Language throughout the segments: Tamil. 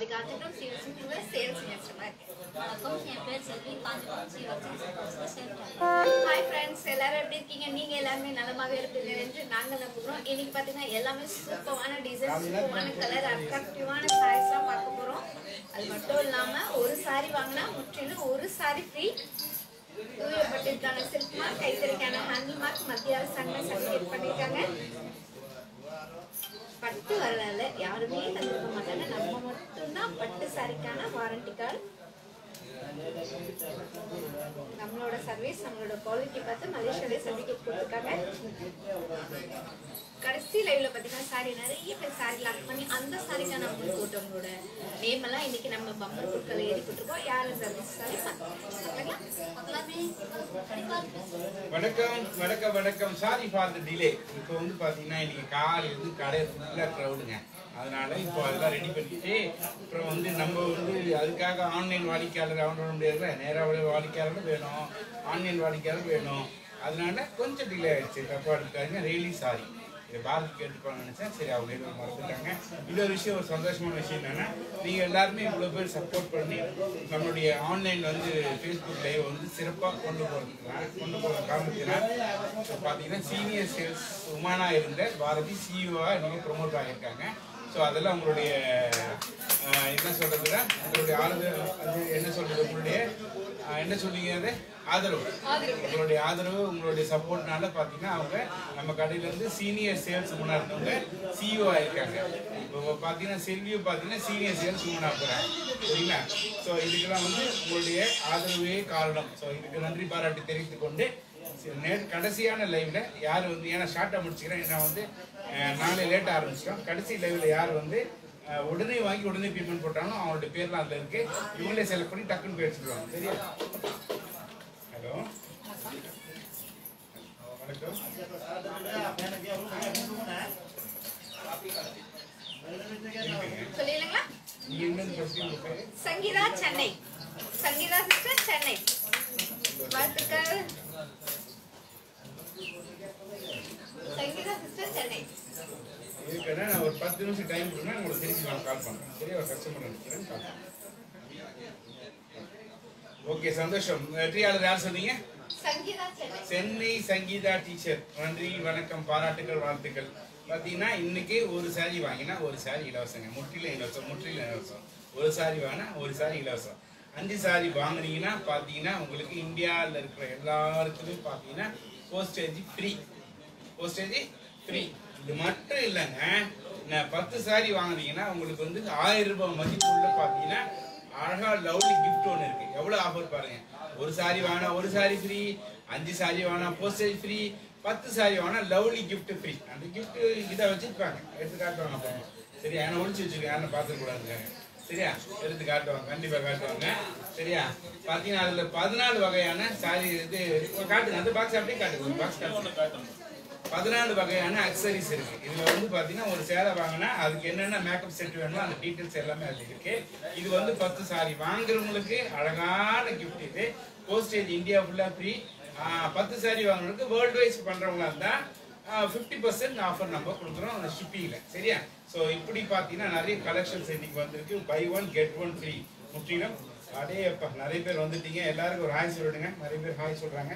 அது காத்துட்டும் சிவசிங்க சேல்ஸ் நேச்சமா இருக்கு வணக்கம் என் பேர் செல்வி காஞ்சிபுரம் சீவர்த்தி சேல் ஹாய் ஃப்ரெண்ட்ஸ் எல்லாரும் எப்படி இருக்கீங்க நீங்க எல்லாருமே நலமாக இருப்பீங்க என்று நாங்கள் நம்புகிறோம் இன்னைக்கு பாத்தீங்கன்னா எல்லாமே சூப்பரான டிசைன் சூப்பரான கலர் அட்ராக்டிவான சாரீஸ்லாம் பார்க்க போறோம் அது மட்டும் இல்லாம ஒரு சாரி வாங்கினா முற்றிலும் ஒரு சாரி ஃப்ரீ தூயப்பட்டிருக்கான சில்க் மார்க் கைத்தறிக்கான ஹேண்டில் மார்க் மத்திய அரசாங்கம் சர்டிஃபிகேட் பண்ணியிருக்காங்க பட்டு வரல யாருமே தந்திருக்க மாட்டாங்க நம்ம மட்டும்தான் பட்டு சாரிக்கான வாரண்டி கார்டு நம்மளோட சர்வீஸ் நம்மளோட குவாலிட்டி பார்த்து மலேசியாலே சர்டிஃபிகேட் கொடுத்துருக்காங்க கடைசி லைவ்ல பார்த்தீங்கன்னா சாரி நிறைய பேர் சாரி லாக் பண்ணி அந்த சாரிக்கான அமௌண்ட் போட்டவங்களோட நேம் எல்லாம் இன்னைக்கு நம்ம பம்பர் பொருட்களை ஏறி போட்டிருக்கோம் யார் அந்த சாரி வணக்கம் வணக்கம் வணக்கம் சாரி ஃபார் த டிலே இப்போ வந்து பார்த்தீங்கன்னா இன்னைக்கு காலையில் வந்து கடை ஃபுல்லாக க்ரௌடுங்க அதனால இப்போ அதெல்லாம் ரெடி பண்ணிட்டு அப்புறம் வந்து நம்ம வந்து அதுக்காக ஆன்லைன் வாடிக்கையாளர் அவனோட முடியாதுல நேராக வாடிக்கையாளர் வேணும் ஆன்லைன் வாடிக்கையாளர் வேணும் அதனால கொஞ்சம் டிலே ஆயிடுச்சு தப்பா எடுத்துக்காதீங்க ரியலி சாரி இதை பாரதி கேட்டுப்பாங்க நினைச்சேன் சரி அவங்க எதுவும் மறந்துட்டாங்க இன்னொரு விஷயம் ஒரு சந்தோஷமான விஷயம் என்னன்னா நீங்க எல்லாருமே இவ்வளவு பேர் சப்போர்ட் பண்ணி நம்மளுடைய ஆன்லைன் வந்து ஃபேஸ்புக் லைவ் வந்து சிறப்பாக கொண்டு போறதுக்குனா கொண்டு போகிற காரணத்தினால் இப்போ பார்த்தீங்கன்னா சீனியர் சேல்ஸ் உமானா இருந்த பாரதி சிஇஓவாக இன்னைக்கு ப்ரொமோட் ஆகியிருக்காங்க ஸோ அதெல்லாம் உங்களுடைய ஆஹ், என்ன சொல்றதுன்னா உங்களுடைய ஆதரவு அது என்ன சொல்றது உங்களுடைய ஆஹ், என்ன சொல்றீங்க அது ஆதரவு உங்களுடைய ஆதரவு உங்களுடைய சப்போர்ட்னால பார்த்தீங்கன்னா அவங்க நம்ம கடையில இருந்து சீனியர் சேல்ஸ் உமனா இருந்தவங்க சிஇஓ ஆயிருக்காங்க இப்போ பார்த்தீங்கன்னா செல்வியும் பார்த்தீங்கன்னா சீனியர் சேல்ஸ் உமனா போகிறாங்க சரிங்களா ஸோ இதுக்கெல்லாம் வந்து உங்களுடைய ஆதரவே காரணம் ஸோ இதுக்கு நன்றி பாராட்டி தெரிவித்துக் கொண்டு சரி, நே- கடைசியான லைவ்ல யார் வந்து ஏன்னா ஷார்ட்டாக முடிச்சுக்கிறேன் நான் வந்து அஹ், நாளை லேட்டாக ஆரம்பிச்சிட்டோம் கடைசி லைவ்ல யார் வந்து அஹ், உடனே வாங்கி உடனே பேமெண்ட் போட்டாலும் அவங்களோட பேர்லாம் அதில் இருக்கு இவங்களே செலக்ட் பண்ணி டக்குன்னு போய் எடுத்துருவாங்க சரியா ஹலோ வணக்கம் சொல்லிடுங்களா நீங்க என்னன்னு ஃபர்ஸ்ட் உங்க பேரு சங்கீதா சென்னை சங்கீதா சிஸ்டர் சென்னை வாழ்த்துக்கள் சங்கீதா சிஸ்டர் சென்னை இருக்குன்னா நான் ஒரு பத்து நிமிஷம் டைம் கொடுங்க உங்களுக்கு திருப்பி நான் கால் பண்ணுறேன் சரியா ஒரு கஸ்டமர் நினைக்கிறேன் கால் ஓகே சந்தோஷம் வெற்றியாளர் யார் சொன்னீங்க சங்கீதா சென்னை சென்னை சங்கீதா டீச்சர் நன்றி வணக்கம் பாராட்டுகள் வாழ்த்துக்கள் பார்த்தீங்கன்னா இன்னைக்கு ஒரு சாரி வாங்கினா ஒரு சாரி இலவசங்க முற்றிலும் இலவசம் முற்றிலும் இலவசம் ஒரு சாரி வாங்கினா ஒரு சாரி இலவசம் அஞ்சு சாரி வாங்குனீங்கன்னா பார்த்தீங்கன்னா உங்களுக்கு இந்தியாவில் இருக்கிற எல்லாருக்குமே பார்த்தீங்கன்னா போஸ்டேஜ் ஃப்ரீ போஸ்டேஜ் ஃப்ரீ இது மட்டும் இல்லைங்க நான் பத்து சாரி வாங்குனீங்கன்னா உங்களுக்கு வந்து ஆயிரம் ரூபாய் மதிப்புள்ள பார்த்தீங்கன்னா அழகா லவ்லி gift ஒன்று இருக்கு எவ்வளோ ஆஃபர் பாருங்க ஒரு சாரி வாங்கினா ஒரு சாரி ஃப்ரீ அஞ்சு சாரி வாங்கினா போஸ்டேஜ் ஃப்ரீ பத்து சாரி வாங்கினா லவ்லி gift ஃப்ரீ அந்த gift இதை வச்சிருப்பாங்க எடுத்து காட்டுவாங்க அப்புறம் சரியா ஏன்னா ஒழிச்சு வச்சிருக்கேன் யாரும் பார்த்துக்கூடாதுங்க சரியா எடுத்து காட்டுவாங்க கண்டிப்பா காட்டுவாங்க சரியா பார்த்தீங்கன்னா அதுல பதினாலு வகையான சாரி இது இப்ப காட்டுங்க அந்த பாக்ஸ் அப்படியே காட்டுங்க பாக்ஸ் காட்டுங்க பதினாலு வகையான அக்சரிஸ் இருக்கு இதுல வந்து பாத்தீங்கன்னா ஒரு சேலை வாங்கினா அதுக்கு என்னென்ன மேக்கப் செட் வேணுமோ அந்த டீடைல்ஸ் எல்லாமே அதுல இருக்கு இது வந்து பத்து சாரி வாங்குறவங்களுக்கு அழகான கிஃப்ட் இது போஸ்டேஜ் இந்தியா ஃபுல்லா ஃப்ரீ பத்து சாரி வாங்குறவங்களுக்கு வேர்ல்டு வைஸ் பண்றவங்களா இருந்தா ஃபிஃப்டி பர்சன்ட் ஆஃபர் நம்ம கொடுக்குறோம் அந்த ஷிப்பிங்கில் சரியா ஸோ இப்படி பார்த்தீங்கன்னா நிறைய கலெக்ஷன்ஸ் இன்னைக்கு வந்திருக்கு buy one get one free முற்றிலும் அடே அப்பா நிறைய பேர் வந்துட்டீங்க எல்லாருக்கும் ஒரு ஹாய் சொல்லிடுங்க நிறைய பேர் ஹாய் சொல்றாங்க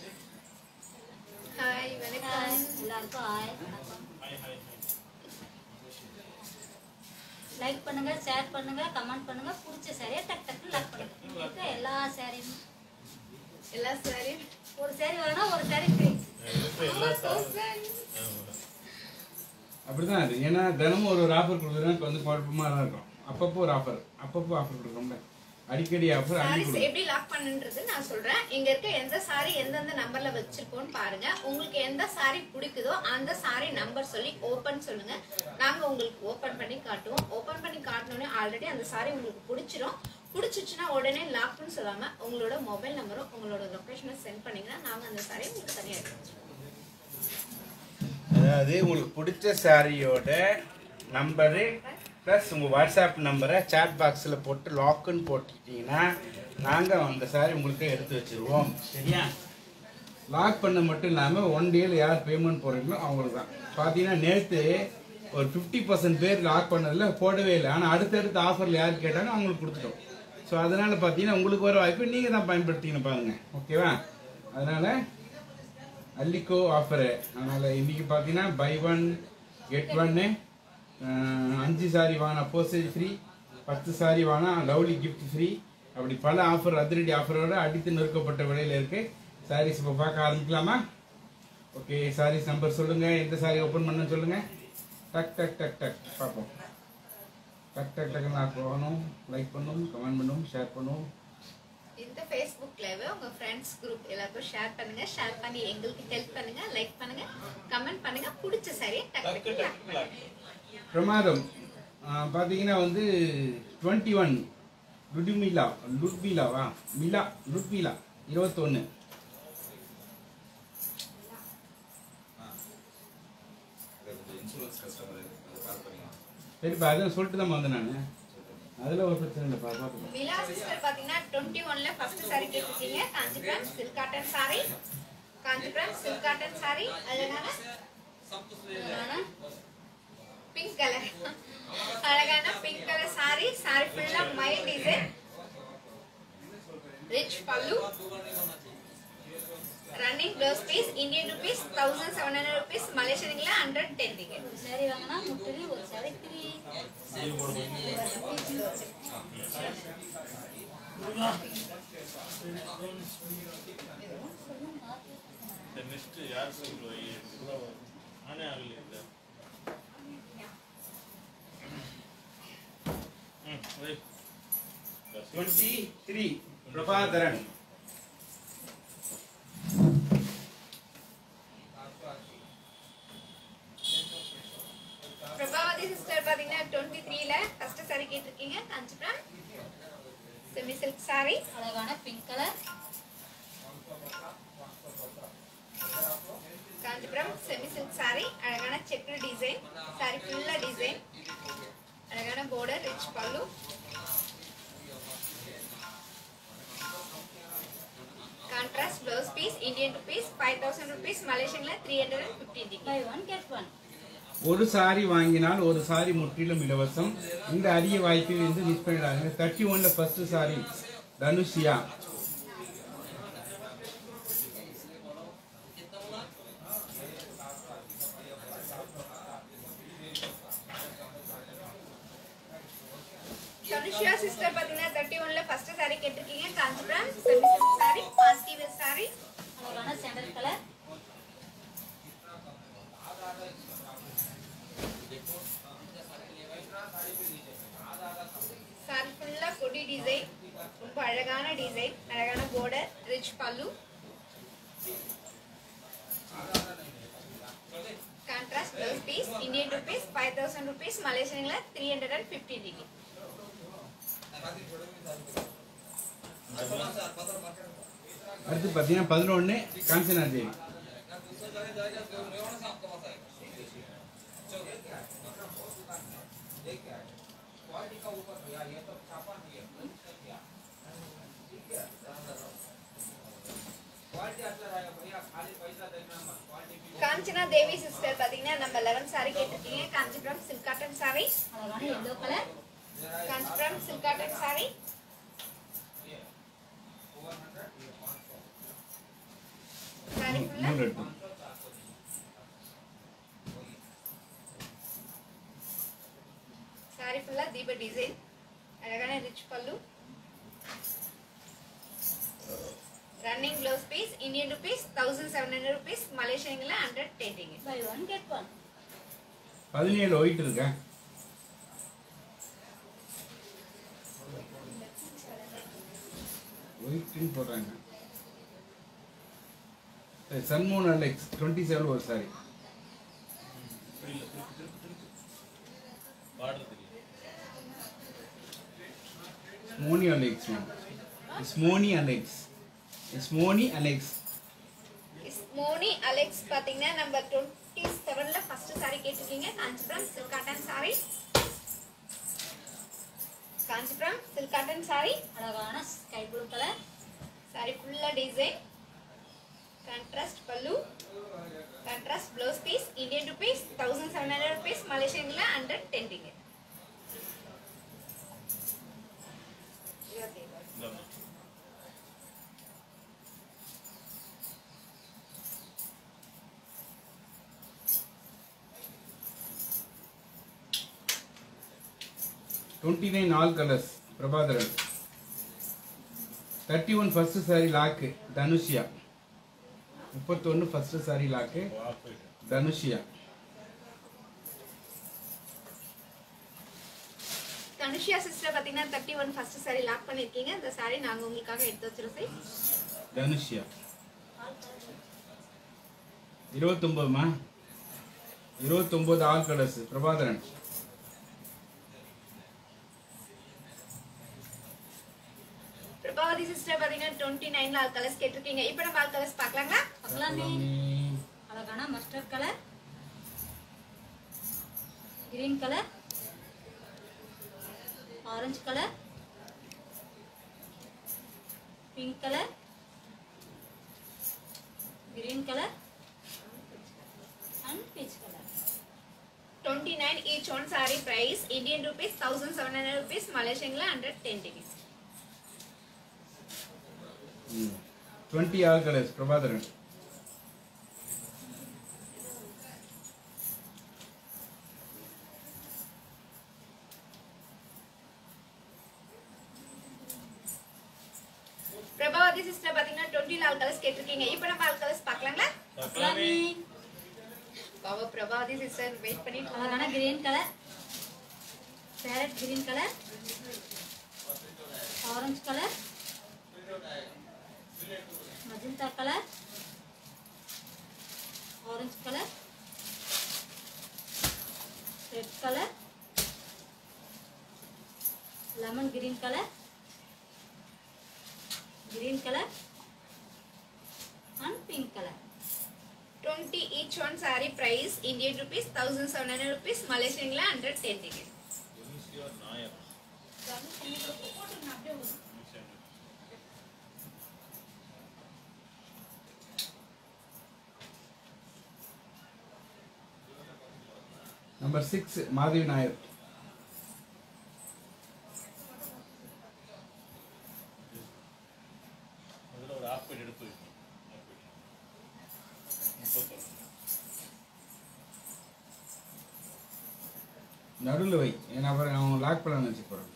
ஹாய் வணக்கம் ஹாய் எல்லாருக்கும் ஹாய் வணக்கம் லைக் பண்ணுங்க ஷேர் பண்ணுங்க கமெண்ட் பண்ணுங்க பிடிச்ச சாரியை டக் டக்கு லைக் பண்ணுங்க உங்களுக்கு எல்லா சாரியும் எல்லா சாரியும் ஒரு சாரி வாங்கினா ஒரு சாரி ஃப்ரீ அப்படிதான் அது ஏன்னா தினமும் ஒரு ஒரு ஆஃபர் கொடுக்குறோம் வந்து குழப்பமா தான் இருக்கும் அப்பப்போ ஒரு ஆஃபர் அப்பப்போ ஆஃபர் கொடுக்குறோம்ல அடிக்கடி ஆஃபர் அள்ளி சாரீஸ் கொடுக்கும் எப்படி லாக் பண்ணுன்றது நான் சொல்றேன் இங்க இருக்க எந்த சாரி எந்தெந்த நம்பர்ல வச்சிருக்கோம்னு பாருங்க உங்களுக்கு எந்த சாரி பிடிக்குதோ அந்த சாரி நம்பர் சொல்லி ஓபன் சொல்லுங்க நாங்க உங்களுக்கு ஓபன் பண்ணி காட்டுவோம் ஓபன் பண்ணி காட்டினோடனே ஆல்ரெடி அந்த சாரி உங்களுக்கு பிடிச்சிரும் பிடிச்சிச்சுன்னா உடனே லாக்னு சொல்லாம உங்களோட மொபைல் நம்பரும் உங்களோட லொகேஷனை சென்ட் பண்ணீங்கன்னா நாங்க அந்த சாரி உங்களுக்கு தனியாக எடுத்து அதாவது உங்களுக்கு பிடிச்ச சாரியோட நம்பரு ப்ளஸ் உங்கள் வாட்ஸ்அப் நம்பரை சாட் பாக்ஸில் போட்டு லாக்குன்னு போட்டுட்டீங்கன்னா நாங்கள் அந்த சாரி உங்களுக்கு எடுத்து வச்சிருவோம் சரியா லாக் பண்ண மட்டும் இல்லாமல் ஒன் டேல யார் பேமெண்ட் போடுறீங்களோ அவங்களுக்கு தான் பார்த்தீங்கன்னா நேற்று ஒரு ஃபிஃப்டி பர்சன்ட் பேர் லாக் பண்ணதில் போடவே இல்லை ஆனால் அடுத்தடுத்த ஆஃபரில் யார் கேட்டாலும் அவங்களுக்கு கொடுத்துட்டோம் ஸோ அதனால பார்த்தீங்கன்னா உங்களுக்கு வர வாய்ப்பு நீங்கள் தான் பயன்படுத்திக்கணும் பாருங்க ஓகேவா அதனால அல்லிக்கோ ஆஃபரு அதனால இன்னைக்கு பார்த்தீங்கன்னா பை ஒன் கெட் ஒன்னு அஞ்சு சாரி வாங்கினா போஸ்டேஜ் ஃப்ரீ பத்து சாரி வாங்கினா லவ்லி கிஃப்ட் ஃப்ரீ அப்படி பல ஆஃபர் அதிரடி ஆஃபரோட அடித்து நொறுக்கப்பட்ட விலையில இருக்கு சாரீஸ் இப்போ பார்க்க ஆரம்பிக்கலாமா ஓகே சாரீஸ் நம்பர் சொல்லுங்க எந்த சாரி ஓப்பன் பண்ண சொல்லுங்க டக் டக் டக் டக் பார்ப்போம் டக் டக் டக் நான் போகணும் லைக் பண்ணும் கமெண்ட் பண்ணும் ஷேர் பண்ணும் இந்த ஃபேஸ்புக் லைவ் உங்க ஃப்ரெண்ட்ஸ் குரூப் எல்லாருக்கும் ஷேர் பண்ணுங்க ஷேர் பண்ணி எங்களுக்கு ஹெல்ப் பண்ணுங்க லைக் பண்ணுங்க கமெண்ட் பண்ணுங்க பிடிச்ச சரியா டக்கு லாக் பண்ணுங்க பிரமாதம் ஆஹ் பார்த்தீங்கன்னா வந்து டுவெண்ட்டி ஒன் லுட்மிலா லுட்மிலாவா மிலா லுட்மிலா இருபத்தொன்று இன்சூரன்ஸ் கஸ்டமர் அதை பார்ப்பீங்க சரிப்பா அதான் சொல்லிட்டு தான் வந்தேன் நான் அதில் ஒரு பிரச்சனை இல்லைப்பா பார்த்துப்போம் மிலா சிஸ்டர் பாத்தீங்கன்னா டுவெண்ட்டி ஒன்ல ஃபர்ஸ்ட் சாரி கேட்டிருக்கீங்க Kanchipuram silk cotton sari Kanchipuram silk cotton sari அழகான அழகான பிங்க் கலர் அழகான பிங்க் கலர் சாரி சாரி ஃபுல்லா மைல் design rich pallu running blouse piece Indian rupees thousand seven hundred rupees மலேசியன்ல ஹண்ட்ரட் டென் டிக்கெட் ஒரு saree வாங்கினா முட்டிலி ஒரு saree த்ரீ ನೆಕ್ಸ್ಟ್ ಯಾರು ಸಿಗ್ಲು ಈ ನಾನೇ ಆಗಲಿ ಅಂತ ಹ್ಞೂ right twenty three Prabhakaran Prabhavathi sister பாத்தீங்கன்னா டுவெண்ட்டி த்ரீல ஃபர்ஸ்ட் சாரி கேட்டிருக்கீங்க காஞ்சிபுரம் செமி சில்க் சாரி அழகான pink colour Kanchipuram semi silk sari அழகான செக்குடு டிசைன் சாரி ஃபுல்லா டிசைன் அழகான border rich pallu contrast blouse piece Indian rupees five thousand rupees மலேசியன்ல three hundred and fifteen degree buy one get one ஒரு சாரி வாங்கினால் ஒரு சாரி முற்றிலும் இலவசம் இந்த அரிய வாய்ப்பை வந்து மிஸ் பண்ணிடாதீங்க தேர்ட்டி ஒன்ல ஃபர்ஸ்ட் சாரி தனுஷியா தனுஷியா சிஸ்டர் பாத்தீங்கன்னா தேர்ட்டி ஒன்ல ஃபர்ஸ்ட் சாரி கேட்டிருக்கீங்க Kanchipuram semi silk sari party wear sari அழகான சாண்டல் கலர் சாரி ஃபுல்லா கொடி டிசைன் ரொம்ப அழகான டிசைன் அழகான border rich pallu contrast blouse piece Indian rupees five thousand rupees மலேசியன்ல three hundred and fifty degree அடுத்து பார்த்தீங்கன்னா பதினொன்று காஞ்சனா தேவி காஞ்சனா தேவி சிஸ்டர் பாத்தீங்கன்னா நம்ம லெவன் சாரி கேட்டிருக்கீங்க காஞ்சிபுரம் சில்க் காட்டன் சாரி அழகான yellow colour Kanchipuram silk cotton sari sari ஃபுல்லா மூணு எடுத்தோம் சாரி ஃபுல்லா தீப டிசைன் அழகான rich pallu running blouse piece Indian rupees thousand seven hundred rupees மலேசியன்ல hundred ten degree buy one get one பதினேழு ஒயிட் இருக்கா ஒயிட்னு போடுறாங்க சன்மோன் அலெக்ஸ் டுவெண்ட்டி செவன் ஒரு சாரி ಬಾರ್ಡರ್ ತೆಗಿ Smoni Alex ma'am Smoni Alex Smoni Alex Moni Alex பாத்தீங்கன்னா நம்பர் டுவெண்ட்டி செவன்ல ஃபர்ஸ்ட் சாரி கேட்டிருக்கீங்க Kanchipuram silk cotton sari Kanchipuram silk cotton sari அழகான ஸ்கை ப்ளூ கலர் சாரி ஃபுல்லா design contrast pallu contrast blouse piece Indian rupees thousand seven hundred rupees மலேசியன்ல ஹண்ட்ரட் டென் டிக்கெட் இந்தாம்மா. Twenty nine all colours Prabhakaran thirty one first sari lock Dhanushiya முப்பத்தொன்று ஃபர்ஸ்ட் சாரி லாக்கு வா போயிட்டு தனுஷியா தனுஷியா சிஸ்டர் பாத்தீங்கன்னா thirty one first sari lock பண்ணிருக்கீங்க இந்த சாரி நாங்க உங்களுக்காக எடுத்து வச்சிருக்கோம் தனுஷியா இருபத்தொம்போதுமா இருபத்தொம்போது all colours Prabhakaran Prabhavathi sister பாத்தீங்கன்னா டுவெண்ட்டி நைன்ல ஆல் கலர்ஸ் கேட்டிருக்கீங்க இப்போ நம்ம ஆல் கலர்ஸ் பார்க்கலாங்களா பார்க்கலாமே அழகான mustard colour green colour orange colour pink colour green colour and peach colour twenty nine each one sari price Indian rupees thousand seven hundred rupees மலேசியன்ல hundred ten degrees twenty all colours Prabhakaran Prabhavathi sister பாத்தீங்கன்னா டுவெண்ட்டி ஆல் கலர்ஸ் கேட்டிருக்கீங்க இப்போ நம்ம ஆல் கலர்ஸ் பார்க்கலாங்களா பார்க்கலாமே பாவ பிரபாவதி சிஸ்டர் வெயிட் பண்ணிட்டு அழகான green colour parrot green colour orange colour magenta colour orange colour red colour lemon green colour green colour and pink colour twenty each one sari price Indian rupees thousand seven hundred rupees மலேசியன்ல ஹண்ட்ரட் டென் டிகிரி ஈஸியா நாயர் நம்பர் சிக்ஸ் மாதவி நாயர் அதுல ஒரு ஆஃப் பேட் எடுத்து வைக்கணும் half plate. முப்பத்தொன்னு நடுவில் வை ஏன்னா அப்புறம் அவன் லாக் பண்ண வச்சு போகிறான்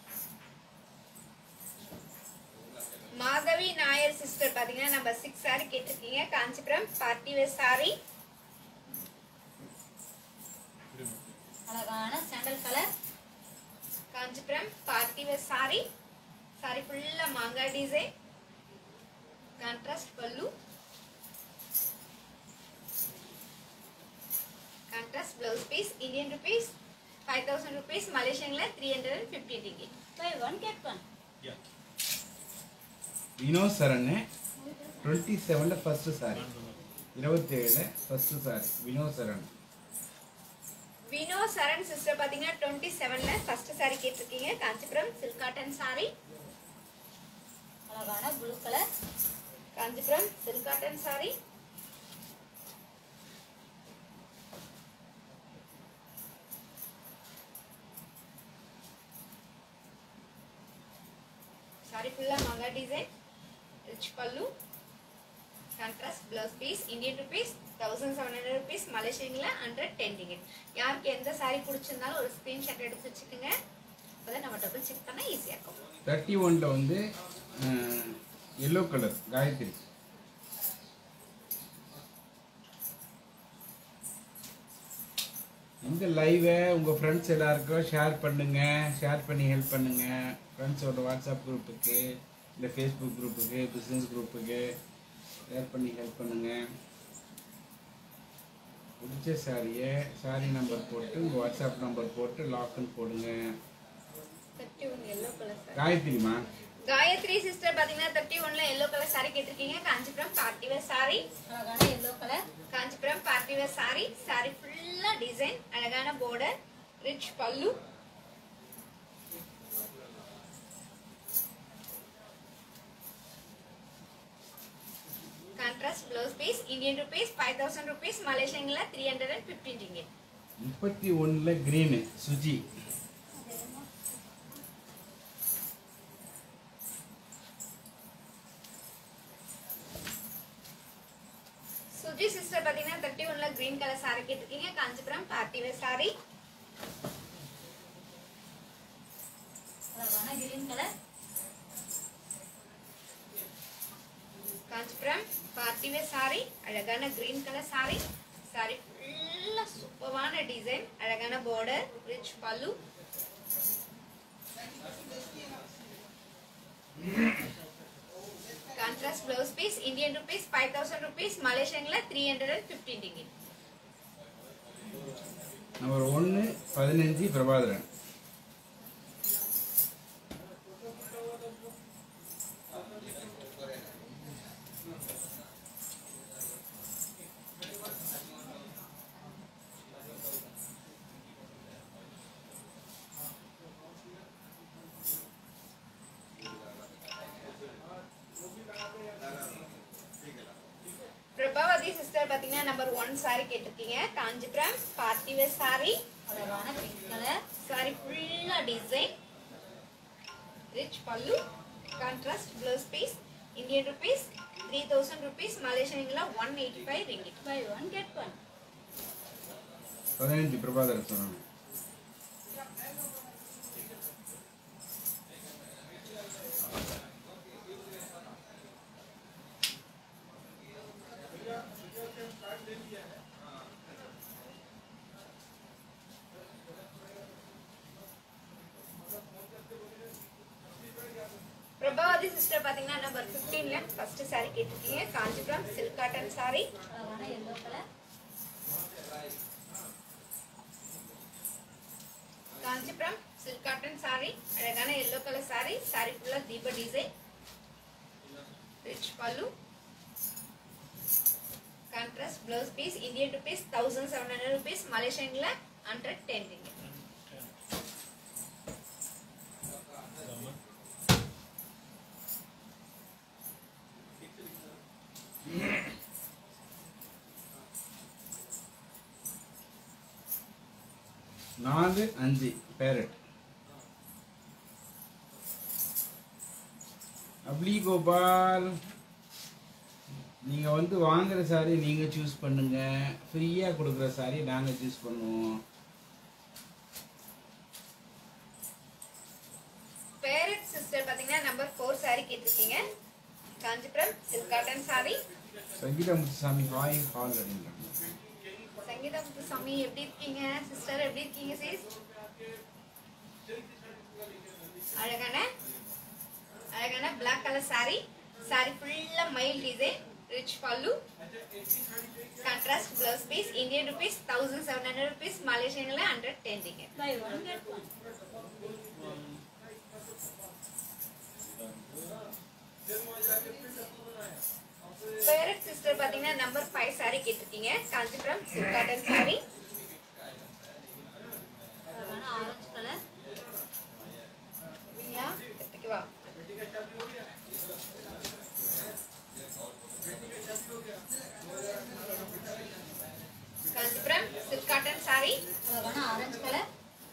மாதவி நாயர் சிஸ்டர் பாத்தீங்கன்னா நம்ம சிக்ஸ் சாரி கேட்டிருக்கீங்க காஞ்சிபுரம் பார்ட்டி வேர் சாரி அழகான sandal colour Kanchipuram party wear sari sari ஃபுல்லா மாங்காய் design contrast pallu contrast blouse piece Indian rupees five thousand rupees மலேசியன்ல த்ரீ ஹண்ட்ரட் அண்ட் ஃபிஃப்டி டிக்கெட் பை ஒன் கெட் ஒன் யா வினோத் சரண் டுவெண்ட்டி செவனில் ஃபஸ்ட்டு சாரி இருபத்தேழில் ஃபஸ்ட்டு சாரி வினோத் சரண் வினோ சரண் சிஸ்டர் பாத்தீங்கன்னா டுவெண்ட்டி செவன்ல ஃபர்ஸ்ட் சாரி கேட்டிருக்கீங்க காஞ்சிபுரம் சில்க் காட்டன் சாரி அழகான blue colour Kanchipuram silk cotton sari sari ஃபுல்லா மங்கா design rich pallu contrast blouse piece Indian rupees thousand seven hundred rupees மலேசியன்ல ஹண்ட்ரட் டென் டிக்கெட் யாருக்கு எந்த சாரி பிடிச்சிருந்தாலும் ஒரு ஸ்க்ரீன்ஷாட் எடுத்து வச்சுக்கோங்க அப்பதான் நம்ம டபுள் செக் பண்ண ஈஸியா இருக்கும் தேர்ட்டி ஒனில் வந்து எல்லோ கலர் காயத்ரி இந்த லைவை உங்கள் ஃப்ரெண்ட்ஸ் எல்லாருக்கும் ஷேர் பண்ணுங்க ஷேர் பண்ணி ஹெல்ப் பண்ணுங்க ஃப்ரெண்ட்ஸோட வாட்ஸ்அப் குரூப்புக்கு இல்லை ஃபேஸ்புக் குரூப்புக்கு பிஸ்னஸ் குரூப்புக்கு ஷேர் பண்ணி ஹெல்ப் பண்ணுங்க பிடிச்ச சாரியை சாரி நம்பர் போட்டு உங்கள் வாட்ஸ்அப் நம்பர் போட்டு லாக்குன்னு போடுங்க thirty one yellow colour sari காயத்ரிமா காயத்ரி சிஸ்டர் பாத்தீங்கன்னா தேர்ட்டி ஒன்ல எல்லோ கலர் சாரி கேட்டிருக்கீங்க காஞ்சிபுரம் பார்ட்டி வேர் சாரி அழகான yellow colour Kanchipuram party wear sari sari ஃபுல்லா டிசைன் அழகான border rich pallu contrast blouse piece Indian rupees five thousand rupees மலேசியங்கள three hundred and fifteen ringgit முப்பத்தி ஒண்ணுல கிரீனு சுஜி சுஜி சிஸ்டர் பாத்தீங்கன்னா தேர்ட்டி ஒன்ல கிரீன் கலர் சாரி கேட்டிருக்கீங்க காஞ்சிபுரம் பார்ட்டி வேர் சாரி அழகான green colour Kanchipuram party wear sari அழகான கிரீன் கலர் சாரி சாரி ஃபுல்லா சூப்பரான டிசைன் அழகான border rich pallu contrast blouse piece Indian rupees five thousand rupees மலேசியன்ல த்ரீ ஹண்ட்ரட் அண்ட் ஃபிஃப்டீன் டிகிரி நம்பர் ஒன்று பதினஞ்சு பிரபாகரன் பிரபாவதி சிஸ்டர் பாத்தீங்கன்னா நம்பர் ஒன் சாரி கேட்டிருக்கீங்க காஞ்சிபுரம் பார்ட்டி வேர் சாரி அழகான பிங்க் கலர் சாரி ஃபுல்லா design rich pallu contrast blouse piece Indian rupees three thousand rupees மலேசியன்ல one eighty five ringgit buy one get one பதினஞ்சு பிரபாகரன் சொன்னாங்க பிரபாவதி சிஸ்டர் பாத்தீங்கன்னா நம்பர் 15ல ஃபர்ஸ்ட் சாரி கேட்டிருக்கீங்க காஞ்சிபுரம் சில்க் காட்டன் சாரி அழகான yellow colour Kanchipuram silk cotton sari அழகான எல்லோ கலர் சாரி சாரி ஃபுல்லா தீப design rich pallu contrast blouse piece Indian rupees thousand seven hundred rupees மலேசியன்ல ஹண்ட்ரட் டென் ரிங்கிட் நாலு அஞ்சு பேரட் அப்ளி கோபால் நீங்க வந்து வாங்குற சாரி நீங்க சூஸ் பண்ணுங்க ஃப்ரீயா கொடுக்குற சாரி நாங்க சூஸ் பண்ணுவோம் பேரட் சிஸ்டர் பாத்தீங்கன்னா நம்பர் ஃபோர் சாரி கேட்டிருக்கீங்க Kanchipuram silk cotton sari Sangeetha Muthusamy hi ஹால் அப்படின்றாங்க சங்கீதா முத்துசாமி எப்படி இருக்கீங்க சிஸ்டர் எப்படி இருக்கீங்க சிஸ் அழகான அழகான பிளாக் கலர் சாரி சாரி ஃபுல்லா மைல் design rich pallu contrast blouse piece Indian rupees thousand seven hundred rupees மலேசியன்ல ஹண்ட்ரட் டென் டிக்கெட் பை ஒன் கெட் ஒன் பேரட் சிஸ்டர் பாத்தீங்கன்னா நம்பர் ஃபைவ் சாரி கேட்டிருக்கீங்க காஞ்சிபுரம் சில்க் காட்டன் சாரி அழகான ஆரஞ்சு கலர் இல்லையா எடுத்துக்கு வா காஞ்சிபுரம் சில்க் காட்டன் சாரி அழகான orange colour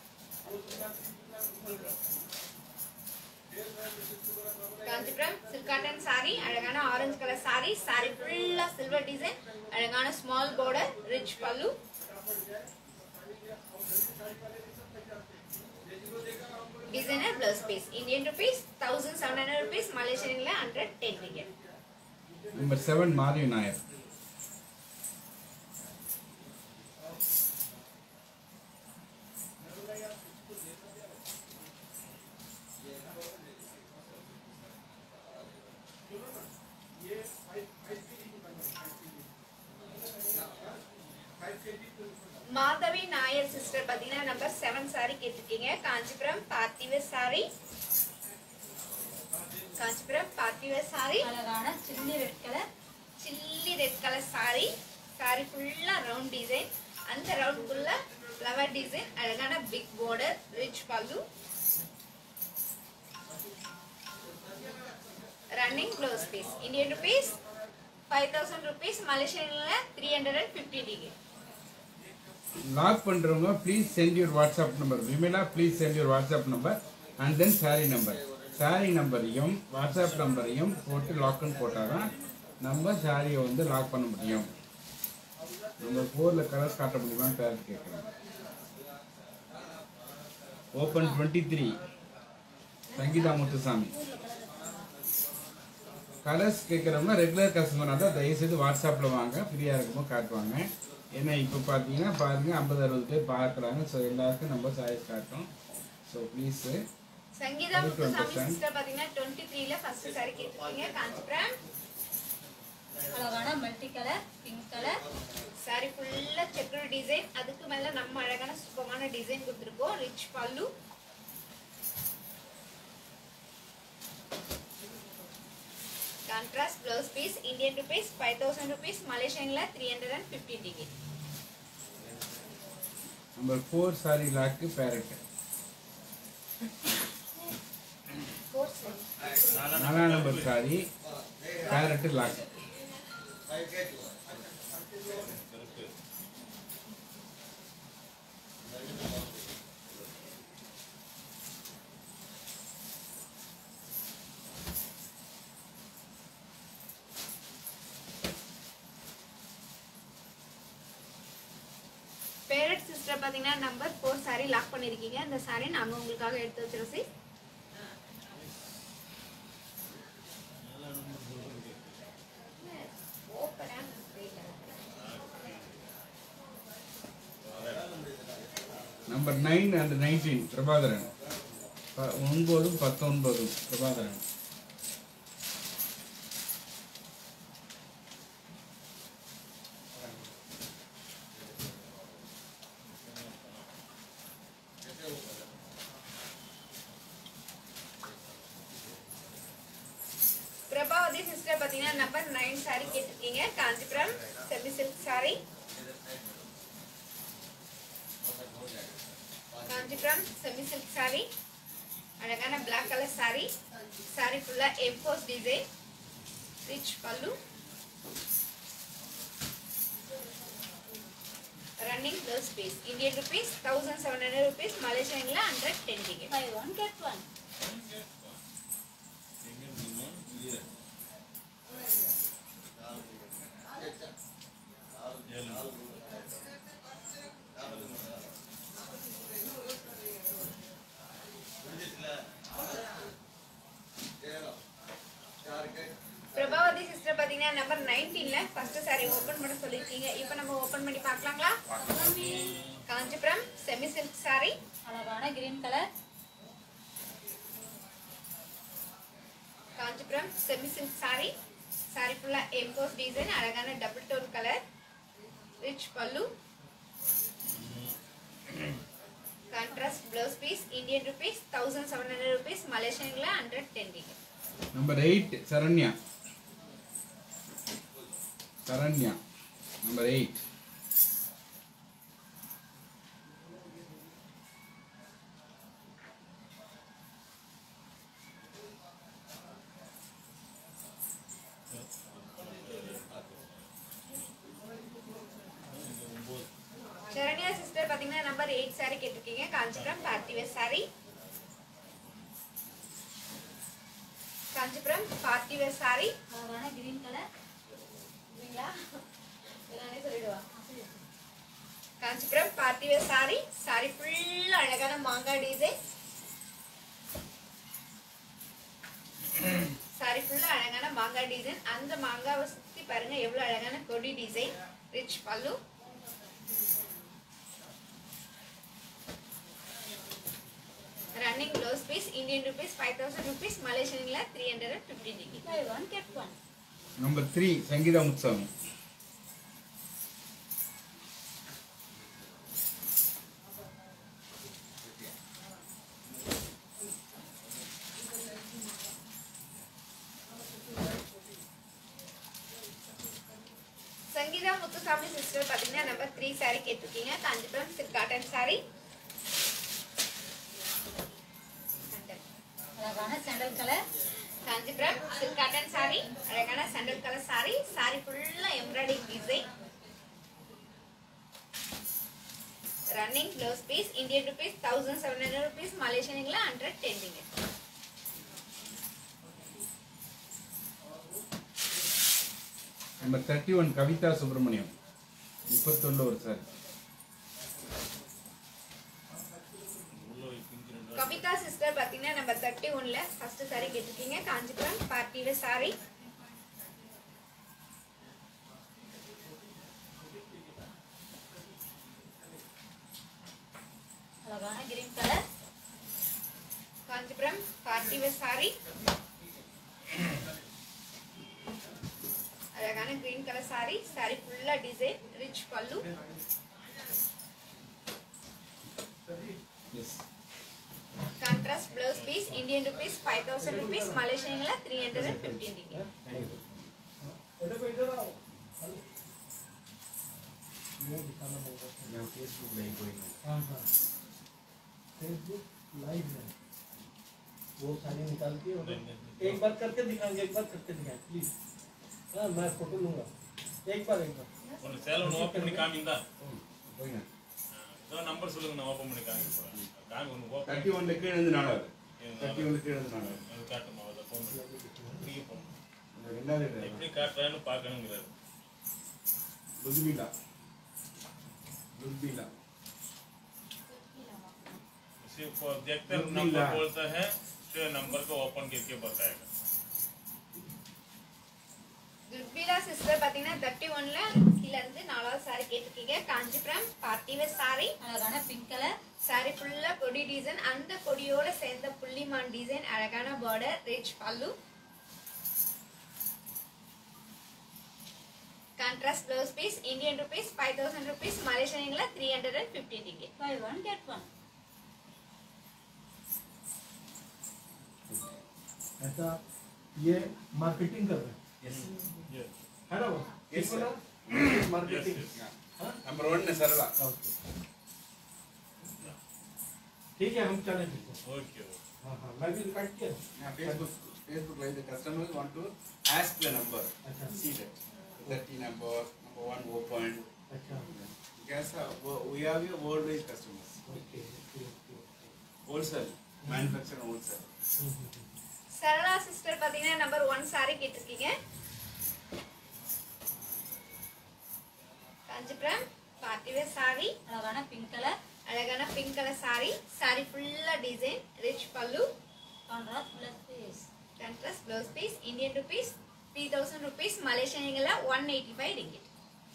Kanchipuram silk cotton sari அழகான ஆரஞ்சு கலர் சாரி சாரி ஃபுல்லா சில்வர் டிசைன் அழகான small border rich pallu designer blouse piece Indian rupees thousand seven hundred rupees மலேசியன்ல ஹண்ட்ரட் டென் டிக்கெட் நம்பர் செவன் மாரியு நாயர் மாதவி நாயர் சிஸ்டர் பாத்தீங்கன்னா நம்பர் செவன் சாரி கேட்டிருக்கீங்க காஞ்சிபுரம் பார்த்திவேர் சாரி காஞ்சிபுரம் பார்த்திவேர் சாரி அழகான chilli red colour chilli red colour sari sari ஃபுல்லா ரவுண்ட் டிசைன் அந்த ரவுண்டுக்குள்ள ஃப்ளவர் டிசைன் அழகான big border rich pallu running blouse piece Indian rupees five thousand rupees மலேசியன்ல த்ரீ ஹண்ட்ரட் அண்ட் ஃபிஃப்டி டிகிரி லாக் பண்றவங்க please send your WhatsApp number Vimala please send your WhatsApp number and then sari number sari நம்பரையும் வாட்ஸ்அப் நம்பரையும் போட்டு லாக்னு போட்டால் தான் நம்ம சாரியை வந்து லாக் பண்ண முடியும் நம்பர் ஃபோரில் கலர்ஸ் காட்ட முடியுமான்னு பேர் கேட்குறேன் open twenty three Sangeetha Muthusamy colours கேட்குறவங்க ரெகுலர் கஸ்டமராக தான் தயவுசெய்து வாட்ஸ்அப்பில் வாங்க ஃப்ரீயாக இருக்கும்போது காட்டுவாங்க ஏன்னா இப்போ பார்த்தீங்கன்னா பாருங்கள் ஐம்பது அறுபது பேர் பார்க்குறாங்க ஸோ எல்லாருக்கும் நம்ம சாய்ஸ் காட்டும் so please Sangeetha Twenty Muthusamy percent. Sister பாத்தீங்கன்னா டுவெண்ட்டி த்ரீல ஃபர்ஸ்ட் சாரி கேட்டிருக்கீங்க காஞ்சிபுரம் அழகான multi colour pink colour sari ஃபுல்லா செக்குடு டிசைன் அதுக்கு மேல நம்ம அழகான சுத்தமான டிசைன் கொடுத்துருக்கோம் rich pallu contrast blouse piece Indian rupees five thousand rupees மலேசியன்ல த்ரீ ஹண்ட்ரட் அண்ட் ஃபிஃப்டி டிகிரி நம்பர் ஃபோர் சாரி லாக்கு பேரட் நாலாம் நம்பர் சாரி பேரட்டு லாக் பேரட் சிஸ்டர் பாத்தீங்கன்னா நம்பர் ஃபோர் சாரி லாக் பண்ணிருக்கீங்க இந்த சாரி நாங்க உங்களுக்காக எடுத்து வச்சிருக்கோம் number nine and nineteen Prabhakaran ப- ஒன்பதும் பத்தொன்பதும் பிரபாகரன் பிரபாவதி சிஸ்டர் பாத்தீங்கன்னா நம்பர் நைன் சாரி கேட்டிருக்கீங்க Kanchipuram semi silk sari Kanchipuram semi silk sari அழகான பிளாக் கலர் சாரி சாரி ஃபுல்லா EMBOSS design rich pallu running blouse piece Indian rupees thousand seven hundred rupees மலேசியன்ல ஹண்ட்ரட் டென் டிக்கெட் buy one get one Prabhavathi sister பாத்தீங்கன்னா நம்பர் நைன்டீன்ல ஃபர்ஸ்ட் சாரி ஓபன் பண்ண சொல்லிருக்கீங்க இப்போ நம்ம ஓபன் பண்ணி பார்க்கலாங்களா காஞ்சிபுரம் செமி சில்க் சாரி அழகான green colour Kanchipuram semi silk sari sari ஃபுல்லா எம்போஸ் டிசைன் அழகான double tone colour rich pallu contrast blouse piece Indian rupees thousand seven hundred rupees மலேசியன்ல ஹண்ட்ரட் டென் டிக்கெட் number eight Saranya Saranya number eight Saranya sister பாத்தீங்கன்னா நம்பர் எயிட் சாரி கேட்டிருக்கீங்க Kanchipuram party wear sari Kanchipuram party wear sari அழகான கிரீன் கலர் இல்லைங்களா நானே சொல்லிடுவா காஞ்சிபுரம் பார்ட்டி வேர் சாரி சாரி ஃபுல்லா அழகான மாங்காய் டிசைன் சாரி ஃபுல்லா அழகான மாங்காய் டிசைன் அந்த மாங்காவை சுத்தி பாருங்க எவ்வளவு அழகான கொடி design rich pallu running blouse piece Indian rupees five thousand rupees மலேசியன்ல த்ரீ ஹண்ட்ரட் அண்ட் ஃபிஃப்டி டிகிரி buy one get one number three Sangeetha Muthusamy Sangeetha Muthusamy sister பாத்தீங்கன்னா நம்பர் த்ரீ சாரி கேட்டிருக்கீங்க காஞ்சிபுரம் சில்க் காட்டன் சாரி அழகான sandal colour Kanchipuram silk cotton sari அழகான சாண்டல் கலர் சாரி சாரி ஃபுல்லா embroidering design running blouse piece Indian rupees thousand seven hundred rupees மலேசியன்ல hundred டென்டிங்க number thirty one Kavitha Subramaniam முப்பத்தொன்னு ஒரு சார் உள்ள போய் பிஞ்சு ரெண்டு கவிதா சிஸ்டர் பாத்தீங்கன்னா நம்ம தேர்ட்டி ஒன்ல ஃபர்ஸ்ட் சாரி கேட்டிருக்கீங்க காஞ்சிபுரம் பார்ட்டியில சாரி அழகான green colour Kanchipuram party wear sari அழகான கிரீன் கலர் சாரி சாரி ஃபுல்லா டிசைன் ரிச் பல்லு எஸ் contrast blouse piece Indian rupees five thousand rupees மலேசியன்ல three hundred and fifteen Facebook live போயிங்க हाँ हाँ फेसबुक लाइव में वो सारी निकाल के और एक बार करके दिखाएंगे एक बार करके दिखाएं प्लीज हाँ मैं फोटो लूंगा एक बार एक बार ஒன்று சேலை ஒன்று ஓப்பன் பண்ணி காமிங்களா போயிங்க ஏதோ நம்பர் சொல்லுங்க நான் ஓப்பன் பண்ணி காமிக்க போகிறேன் காமி ஒன்று ஓப்பன் தேர்ட்டி ஒன்ல கீழே இருந்து நாலாவது தேர்ட்டி ஒன்ல கீழே இருந்து நாலாவது அது காட்டுமா அதை ஃபோன் இப்படியே போகணும் இந்த ரெண்டாவது எப்படி காட்டுறான்னு பார்க்கணுங்கிறாரு லுத்மிலா லுத்மிலா सिर्फ देखते बिल्कुल नंबर ला। बोलता है तो नंबर को ओपन करके बताएगा துர்பிலா சிஸ்டர் பாத்தீங்கன்னா தேர்ட்டி ஒன்ல கீழ இருந்து நாலாவது சாரி கேட்டிருக்கீங்க காஞ்சிபுரம் பார்ட்டிவ சாரி அழகான பிங்க் கலர் சாரி ஃபுல்லா கொடி டிசைன் அந்த கொடியோட சேர்ந்த புள்ளிமான் டிசைன் அழகான border rich pallu contrast blouse piece Indian rupees five thousand rupees மலேசியன்ல த்ரீ ஹண்ட்ரட் அண்ட் ஃபிஃப்டி டிக்கெட் பை ஒன் கெட் ஒன் ऐसा ये मार्केटिंग कर रहे हैं Yes. है ना वो Yes, इसको sir. ना मार्केटिंग நம்பர் ஒன்னு சரளா ओके ठीक है हम चलेंगे Okay. हाँ हाँ मैं भी रिकॉर्ड किया Facebook Facebook live the customers want to ask the number अच्छा see that 30 number number one open अच्छा because uh, wo- we have your worldwide customers okay okay okay wholesale manufacturer wholesale hmm, hmm, hmm. Sarala sister பாத்தீங்கன்னா நம்பர் ஒன் சாரி கேட்டிருக்கீங்க காஞ்சிபுரம் பார்ட்டிவே சாரி அழகான பிங்க் கலர் அழகான பிங்க் கலர் சாரி சாரி ஃபுல்லா design rich pallu contrast blouse piece contrast blouse piece Indian rupees three thousand rupees மலேசியன்ல ஒன் எயிட்டி ஃபைவ் ரிங்கிட்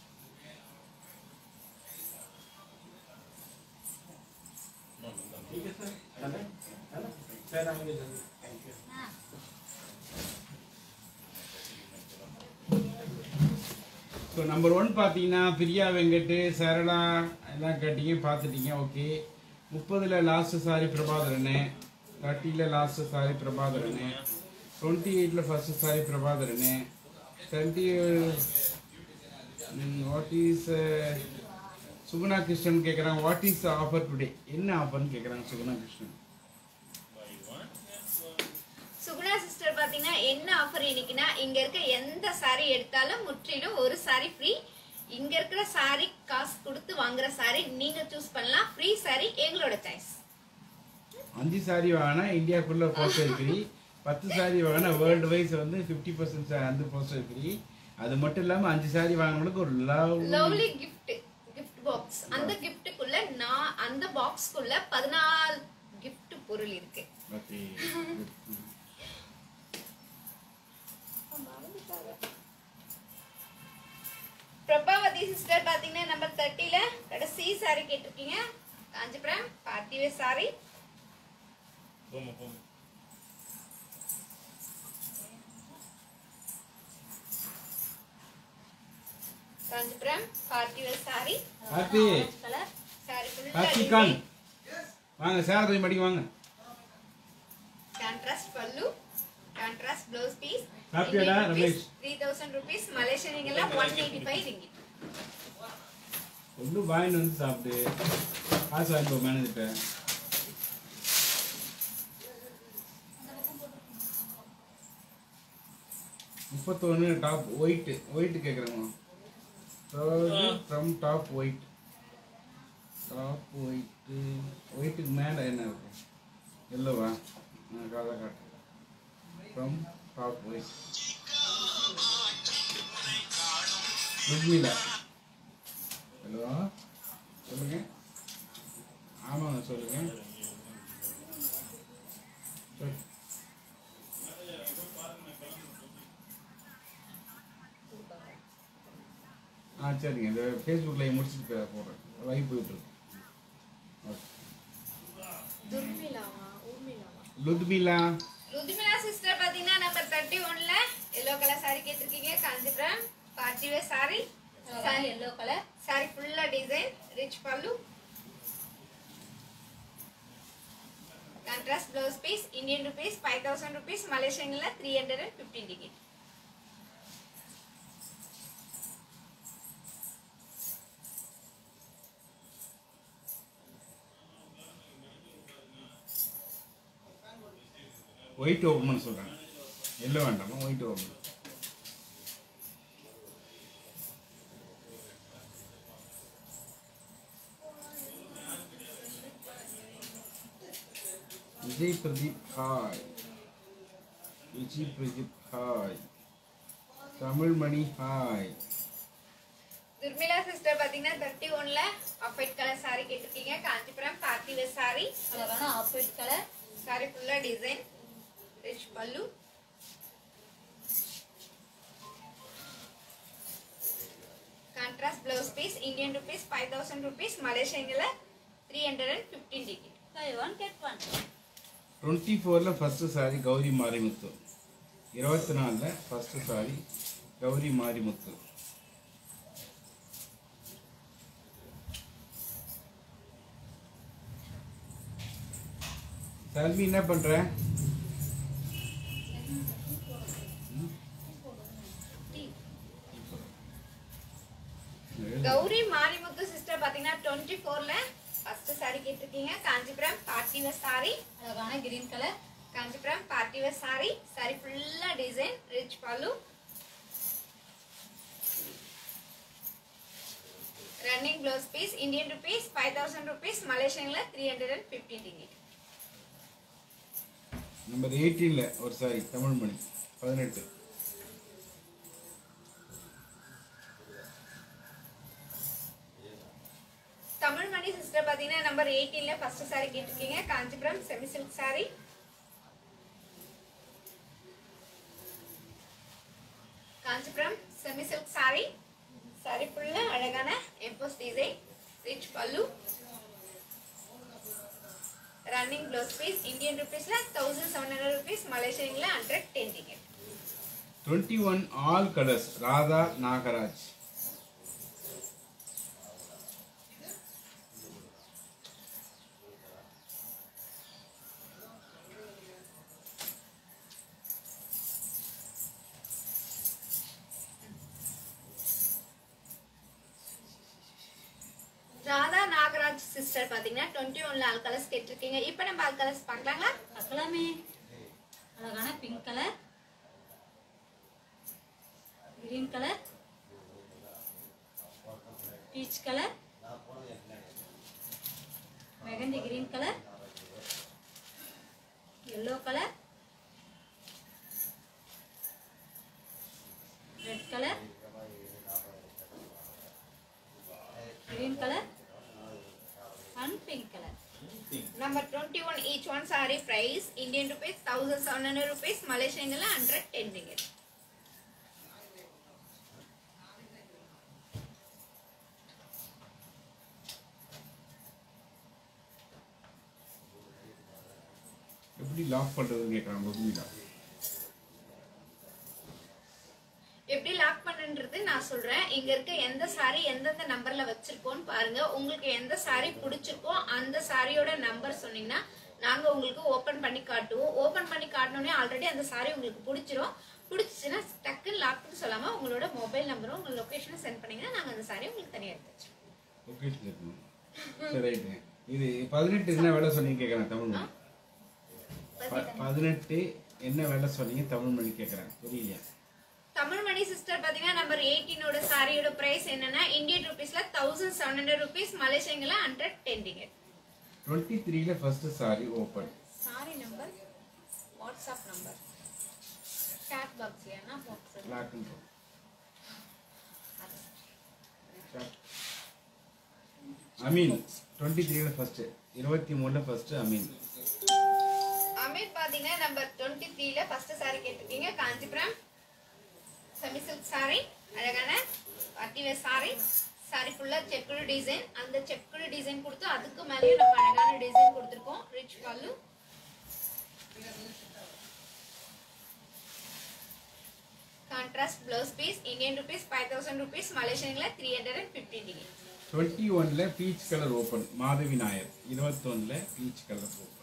ठीक है सर चलें है ना सर आएंगे जल्दी थैंक यू ஆ ஸோ நம்பர் ஒன் பார்த்தீங்கன்னா பிரியா வெங்கட் சரளா எல்லாம் கேட்டீங்க பார்த்துட்டீங்க ஓகே முப்பதில் லாஸ்ட் சாரி பிரபாகரனு தேர்ட்டியில் லாஸ்ட் சாரி பிரபாகரனு டுவெண்ட்டி எயிட்டில் first sari Prabhakaran twenty what is Suguna Krishnan கேட்குறாங்க வாட் இஸ் ஆஃபர் டுடே என்ன ஆஃபர்னு கேட்குறாங்க Suguna Krishnan Buy one, get one. சுகுணா சிஸ்டர் பாத்தீங்கன்னா என்ன ஆஃபர் இன்னைக்குன்னா இங்க இருக்க எந்த சாரி எடுத்தாலும் முற்றிலும் ஒரு சாரி ஃப்ரீ இங்க இருக்கிற சாரி காசு கொடுத்து வாங்குற சாரி நீங்க சூஸ் பண்ணலாம் ஃப்ரீ சாரி எங்களோட சாய்ஸ் அஞ்சு சாரி வாங்கினா இந்தியாக்குள்ளே போஸ்டர் ஃப்ரீ பத்து சாரி வாங்கினா வேர்ல்டு வைஸ் வந்து ஃபிஃப்டி பர்சன்ட் அந்த போஸ்டர் ஃப்ரீ அது மட்டும் இல்லாமல் அஞ்சு சாரி வாங்கினவங்களுக்கு ஒரு love lovely gift gift box அந்த கிஃப்ட்டுக்குள்ள நான் அந்த பாக்ஸ்க்குள்ள பதினாலு கிஃப்ட் பொருள் இருக்கு ஓகே பிரபாவதி சிஸ்டர் பாத்தீங்கன்னா நம்பர் தேர்ட்டில கடைசி சாரி கேட்டிருக்கீங்க காஞ்சிபுரம் பார்ட்டிவே சாரி போமா போமா Kanchipuram party wear sari happy colour sari happy ஃபுல்லா கான் வாங்க சேர கொஞ்சம் படிக்க வாங்க contrast pallu contrast blouse piece ஹாப்பியாடா, ரமேஷ்? த்ரீ தௌசண்ட் ருபீஸ் மலேசியன்ல ஒன் எயிட்டி ஃபைவ் ரிங்கிட் ஒன்றும் வாங்கிட்டு வந்து சாப்பிட்டு காசு வாங்கிட்டு போ மேனேஜர்கிட்ட முப்பத்தொன்று டாப் ஒயிட்டு ஒயிட்டு கேட்குறேம்மா trouser from top white top white ஒயிட்டுக்கு மேலே என்ன இருக்கும் எல்லோவா நான் காதை காட்டுறேன் from top white Rukmila hello சொல்லுங்க ஆமாங்க சொல்லுங்க சொல் ஆ சரிங்க இந்த ஃபேஸ்புக்கில் முடிச்சுட்டு பே- போடுறேன் லைவ் போயிட்டு இருக்கு ஓகே. துர்மிளாவா ஊர்மிளாவா லுத்மிலா ருதிமிலா சிஸ்டர் பாத்தீங்கன்னா நம்பர் தேர்ட்டி ஒன்ல எல்லோ கலர் சாரி கேட்டிருக்கீங்க Kanchipuram party wear sari sari yellow colour sari ஃபுல்லா design rich pallu contrast blouse piece Indian rupees five thousand rupees மலேசியன்ல த்ரீ ஹண்ட்ரட் அண்ட் ஃபிஃப்டீன் டிக்கெட் ஒயிட் ஓப்பன் சொல்கிறேன் எல்லோ வேண்டாமா white open Vijay Pradeep hi Vijay Pradeep hi Tamilmani hi Durmila sister பாத்தீங்கன்னா தேர்ட்டி ஒன்ல ஆஃப் ஒயிட் கலர் சாரி கேட்டிருக்கீங்க காஞ்சிபுரம் பார்ட்டி வேர் சாரி அழகான ஆஃப் ஒயிட் கலர் சாரி ஃபுல்லா design rich pallu contrast blouse piece Indian rupees five thousand rupees மலேசியன்ல த்ரீ ஹண்ட்ரட் அண்ட் ஃபிஃப்டீன் டிக்கெட் buy one get one twenty ஃபோரில் ஃபஸ்ட்டு சாரி கௌரி மாரிமுத்து இருபத்தி நாலில் ஃபஸ்ட்டு சாரி கௌரி மாரிமுத்து செல்வி என்ன பண்ற கௌரி மாரிமுத்து சிஸ்டர் பாத்தீங்கன்னா டுவெண்ட்டி ஃபோர்ல ஃபர்ஸ்ட் சாரி கேட்டிருக்கீங்க காஞ்சிபுரம் பார்ட்டி வேர் சாரி அழகான green colour Kanchipuram party wear sari sari ஃபுல்லா design rich pallu running blouse piece Indian rupees five thousand rupees மலேசியன்ல த்ரீ ஹண்ட்ரட் அண்ட் ஃபிஃப்டீன் டிக்கெட் நம்பர் எயிட்டீனில் ஒரு சாரி தமிழ் மணி பதினெட்டு தமிழ் மணி சிஸ்டர் பாத்தீங்கன்னா நம்பர் எயிட்டீன்ல ஃபர்ஸ்ட் சாரி கேட்டிருக்கீங்க Kanchipuram semi silk sari Kanchipuram semi silk sari sari ஃபுல்லா அழகான emboss design rich pallu running blouse piece Indian ருபீஸ்ல தௌசண்ட் செவன் ஹண்ட்ரட் ருபீஸ் மலேசியன்ல ஹண்ட்ரட் டென் டிக்கெட் twenty one all colours Radha Nagaraj Radha Nagaraj sister பாத்தீங்கன்னா டுவெண்ட்டி ஒன்ல ஆல் கலர்ஸ் கேட்டிருக்கீங்க இப்போ நம்ம ஆல் கலர்ஸ் பார்க்கலாங்களா பார்க்கலாமே அழகான pink colour green colour peach colour mehndi green colour yellow colour red colour green colour and pink colour Number 21 each one saree price Indian rupees 1700 rupees Malaysian la 110 ringgit. எப்படி லாக் பண்ணுறதுன்னு கேட்குறாங்க பத்மிதா எப்படி லாக் பண்ணுன்றது நான் சொல்றேன் இங்க இருக்க எந்த சாரி எந்தெந்த நம்பர்ல வச்சிருக்கோம்னு பாருங்க உங்களுக்கு எந்த சாரி பிடிச்சிருக்கோ அந்த சாரியோட நம்பர் சொன்னீங்கன்னா நாங்க உங்களுக்கு ஓபன் பண்ணி காட்டுவோம் ஓபன் பண்ணி காட்டினோடனே ஆல்ரெடி அந்த சாரி உங்களுக்கு பிடிச்சிரும் பிடிச்சிச்சுன்னா டக்குன்னு லாக்னு சொல்லாம உங்களோட மொபைல் நம்பரும் உங்க லொகேஷனும் சென்ட் பண்ணீங்கன்னா நாங்க அந்த சாரி உங்களுக்கு தனியா எடுத்து வச்சிருவோம் லொக்கேஷன் இருக்கணும் சரி ரைட்டுங்க இது பதினெட்டு என்ன வேலை சொன்னீங்க கேட்குறேன் தமிழ் மணி ப- பதினெட்டு என்ன வேலை சொன்னீங்க தமிழ் மணி கேட்குறேன் புரியலையா தமிழ்மணி சிஸ்டர் பாத்தீங்கன்னா நம்பர் எயிட்டீனோட சாரியோட பிரைஸ் என்னன்னா இந்தியன் ருபீஸ்ல தௌசண்ட் செவன் ஹண்ட்ரட் ருபீஸ் மலேசியங்கள ஹண்ட்ரட் டென் டிக்கெட் டுவெண்ட்டி த்ரீல first sari open sari number WhatsApp number chat பாக்ஸ்லயா பாக்ஸ் பிளாக் அமீன் டுவெண்ட்டி த்ரீல ஃபர்ஸ்ட் இருபத்தி மூணுல ஃபர்ஸ்ட் அமீன் அமீர் பாத்தீங்கன்னா நம்பர் டுவெண்ட்டி த்ரீல ஃபர்ஸ்ட் சாரி கேட்டிருக்கீங்க காஞ்சிபுரம் செமி சில்க் சாரி அழகான அட்டிவே சாரி சாரி ஃபுல்லா செக்குடு டிசைன் அந்த செக்குடு டிசைன் கொடுத்து அதுக்கு மேலேயும் நம்ம அழகான டிசைன் கொடுத்துருக்கோம் rich pallu contrast blouse piece Indian rupees five thousand rupees மலேசியன்ல த்ரீ ஹண்ட்ரட் அண்ட் ஃபிஃப்டி டிகிரி டுவெண்ட்டி ஒன்ல peach colour open Madhavi Nair இருபத்தொன்னுல peach colour open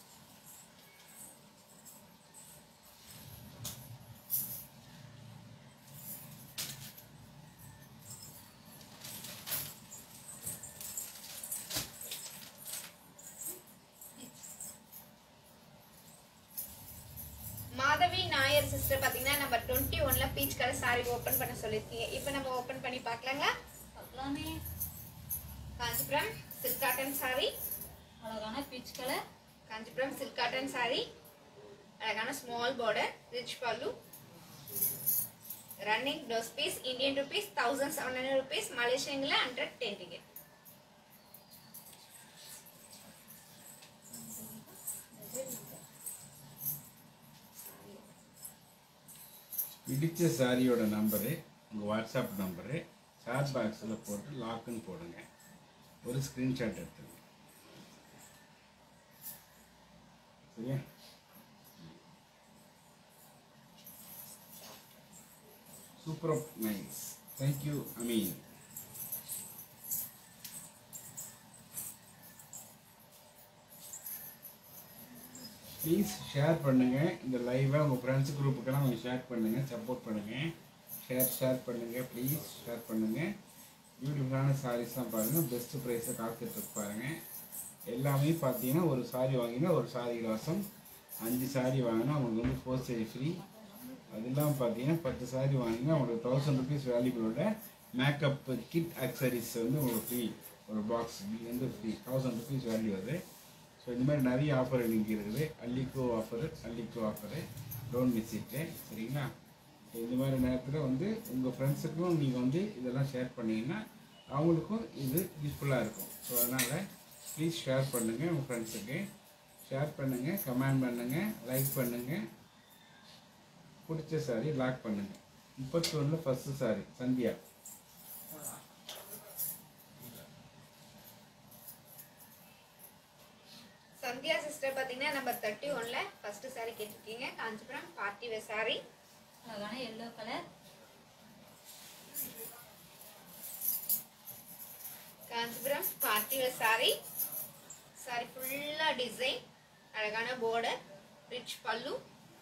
Madhavi Nair sister பாத்தீங்கன்னா நம்ம டுவெண்ட்டி ஒன்ல பீச் கலர் சாரி ஓபன் பண்ண சொல்லிருக்கீங்க இப்போ நம்ம ஓபன் பண்ணி பார்க்கலாங்க பார்க்கலாமே காஞ்சிபுரம் சில்க் காட்டன் சாரி அழகான peach colour Kanchipuram silk cotton sari அழகான small border rich pallu running blouse piece Indian rupees thousand seven hundred rupees மலேசியன்ல ஹண்ட்ரட் டென் டிக்கெட் பிடிச்ச சாரியோட நம்பரு உங்கள் வாட்ஸ்அப் நம்பரு சாட் பாக்ஸில் போட்டு லாக்குன்னு போடுங்க ஒரு ஸ்க்ரீன்ஷாட் எடுத்துங்க சரியா super nice thank you Ameen please share பண்ணுங்க இந்த லைவை உங்கள் ஃப்ரெண்ட்ஸ் குரூப்புக்கெல்லாம் கொஞ்சம் ஷேர் பண்ணுங்க சப்போர்ட் பண்ணுங்க ஷேர் ஷேர் பண்ணுங்க ப்ளீஸ் ஷேர் பண்ணுங்க பியூட்டிஃபுல்லான சாரீஸ் தான் பாருங்க பெஸ்ட் ப்ரைஸை காத்துட்டு பாருங்க எல்லாமே பார்த்தீங்கன்னா ஒரு சாரி வாங்கினா ஒரு சாரி இலவசம் அஞ்சு சாரி வாங்கினா உங்களுக்கு வந்து ஃபோர் சாரி ஃப்ரீ அது இல்லாமல் பார்த்தீங்கன்னா பத்து சாரி வாங்கினா உங்களுக்கு தௌசண்ட் ருபீஸ் வேல்யூபிளோட மேக்கப் கிட் அக்சரிஸ் வந்து உங்களுக்கு ஃப்ரீ ஒரு பாக்ஸ் வந்து ஃப்ரீ தௌசண்ட் ருபீஸ் வேல்யூ அது ஸோ இந்த மாதிரி நிறைய ஆஃபர் இன்னைக்கு இருக்குது அல்லிக்கோ ஆஃபரு அல்லிக்கோ ஆஃபரு டோன்ட் மிஸ் இட்டு சரிங்களா So, இந்த மாதிரி நேரத்தில் வந்து உங்கள் ஃப்ரெண்ட்ஸுக்கும் நீங்கள் வந்து இதெல்லாம் ஷேர் பண்ணீங்கன்னா அவங்களுக்கும் இது யூஸ்ஃபுல்லாக இருக்கும் ஸோ அதனால் ப்ளீஸ் ஷேர் பண்ணுங்கள் உங்கள் ஃப்ரெண்ட்ஸுக்கு ஷேர் பண்ணுங்கள் கமெண்ட் பண்ணுங்கள் லைக் பண்ணுங்கள் பிடிச்ச சாரி லாக் பண்ணுங்கள் முப்பத்தி ஒன்றில் ஃபஸ்ட்டு சாரி சந்தியா சந்தியா சிஸ்டர் பாத்தீங்கன்னா நம்ம தேர்ட்டி ஒன்ல ஃபர்ஸ்ட் சாரி கேட்டிருக்கீங்க காஞ்சிபுரம் பார்ட்டி வேர் சாரி அழகான yellow colour Kanchipuram party wear sari sari ஃபுல்லா டிசைன் அழகான border rich pallu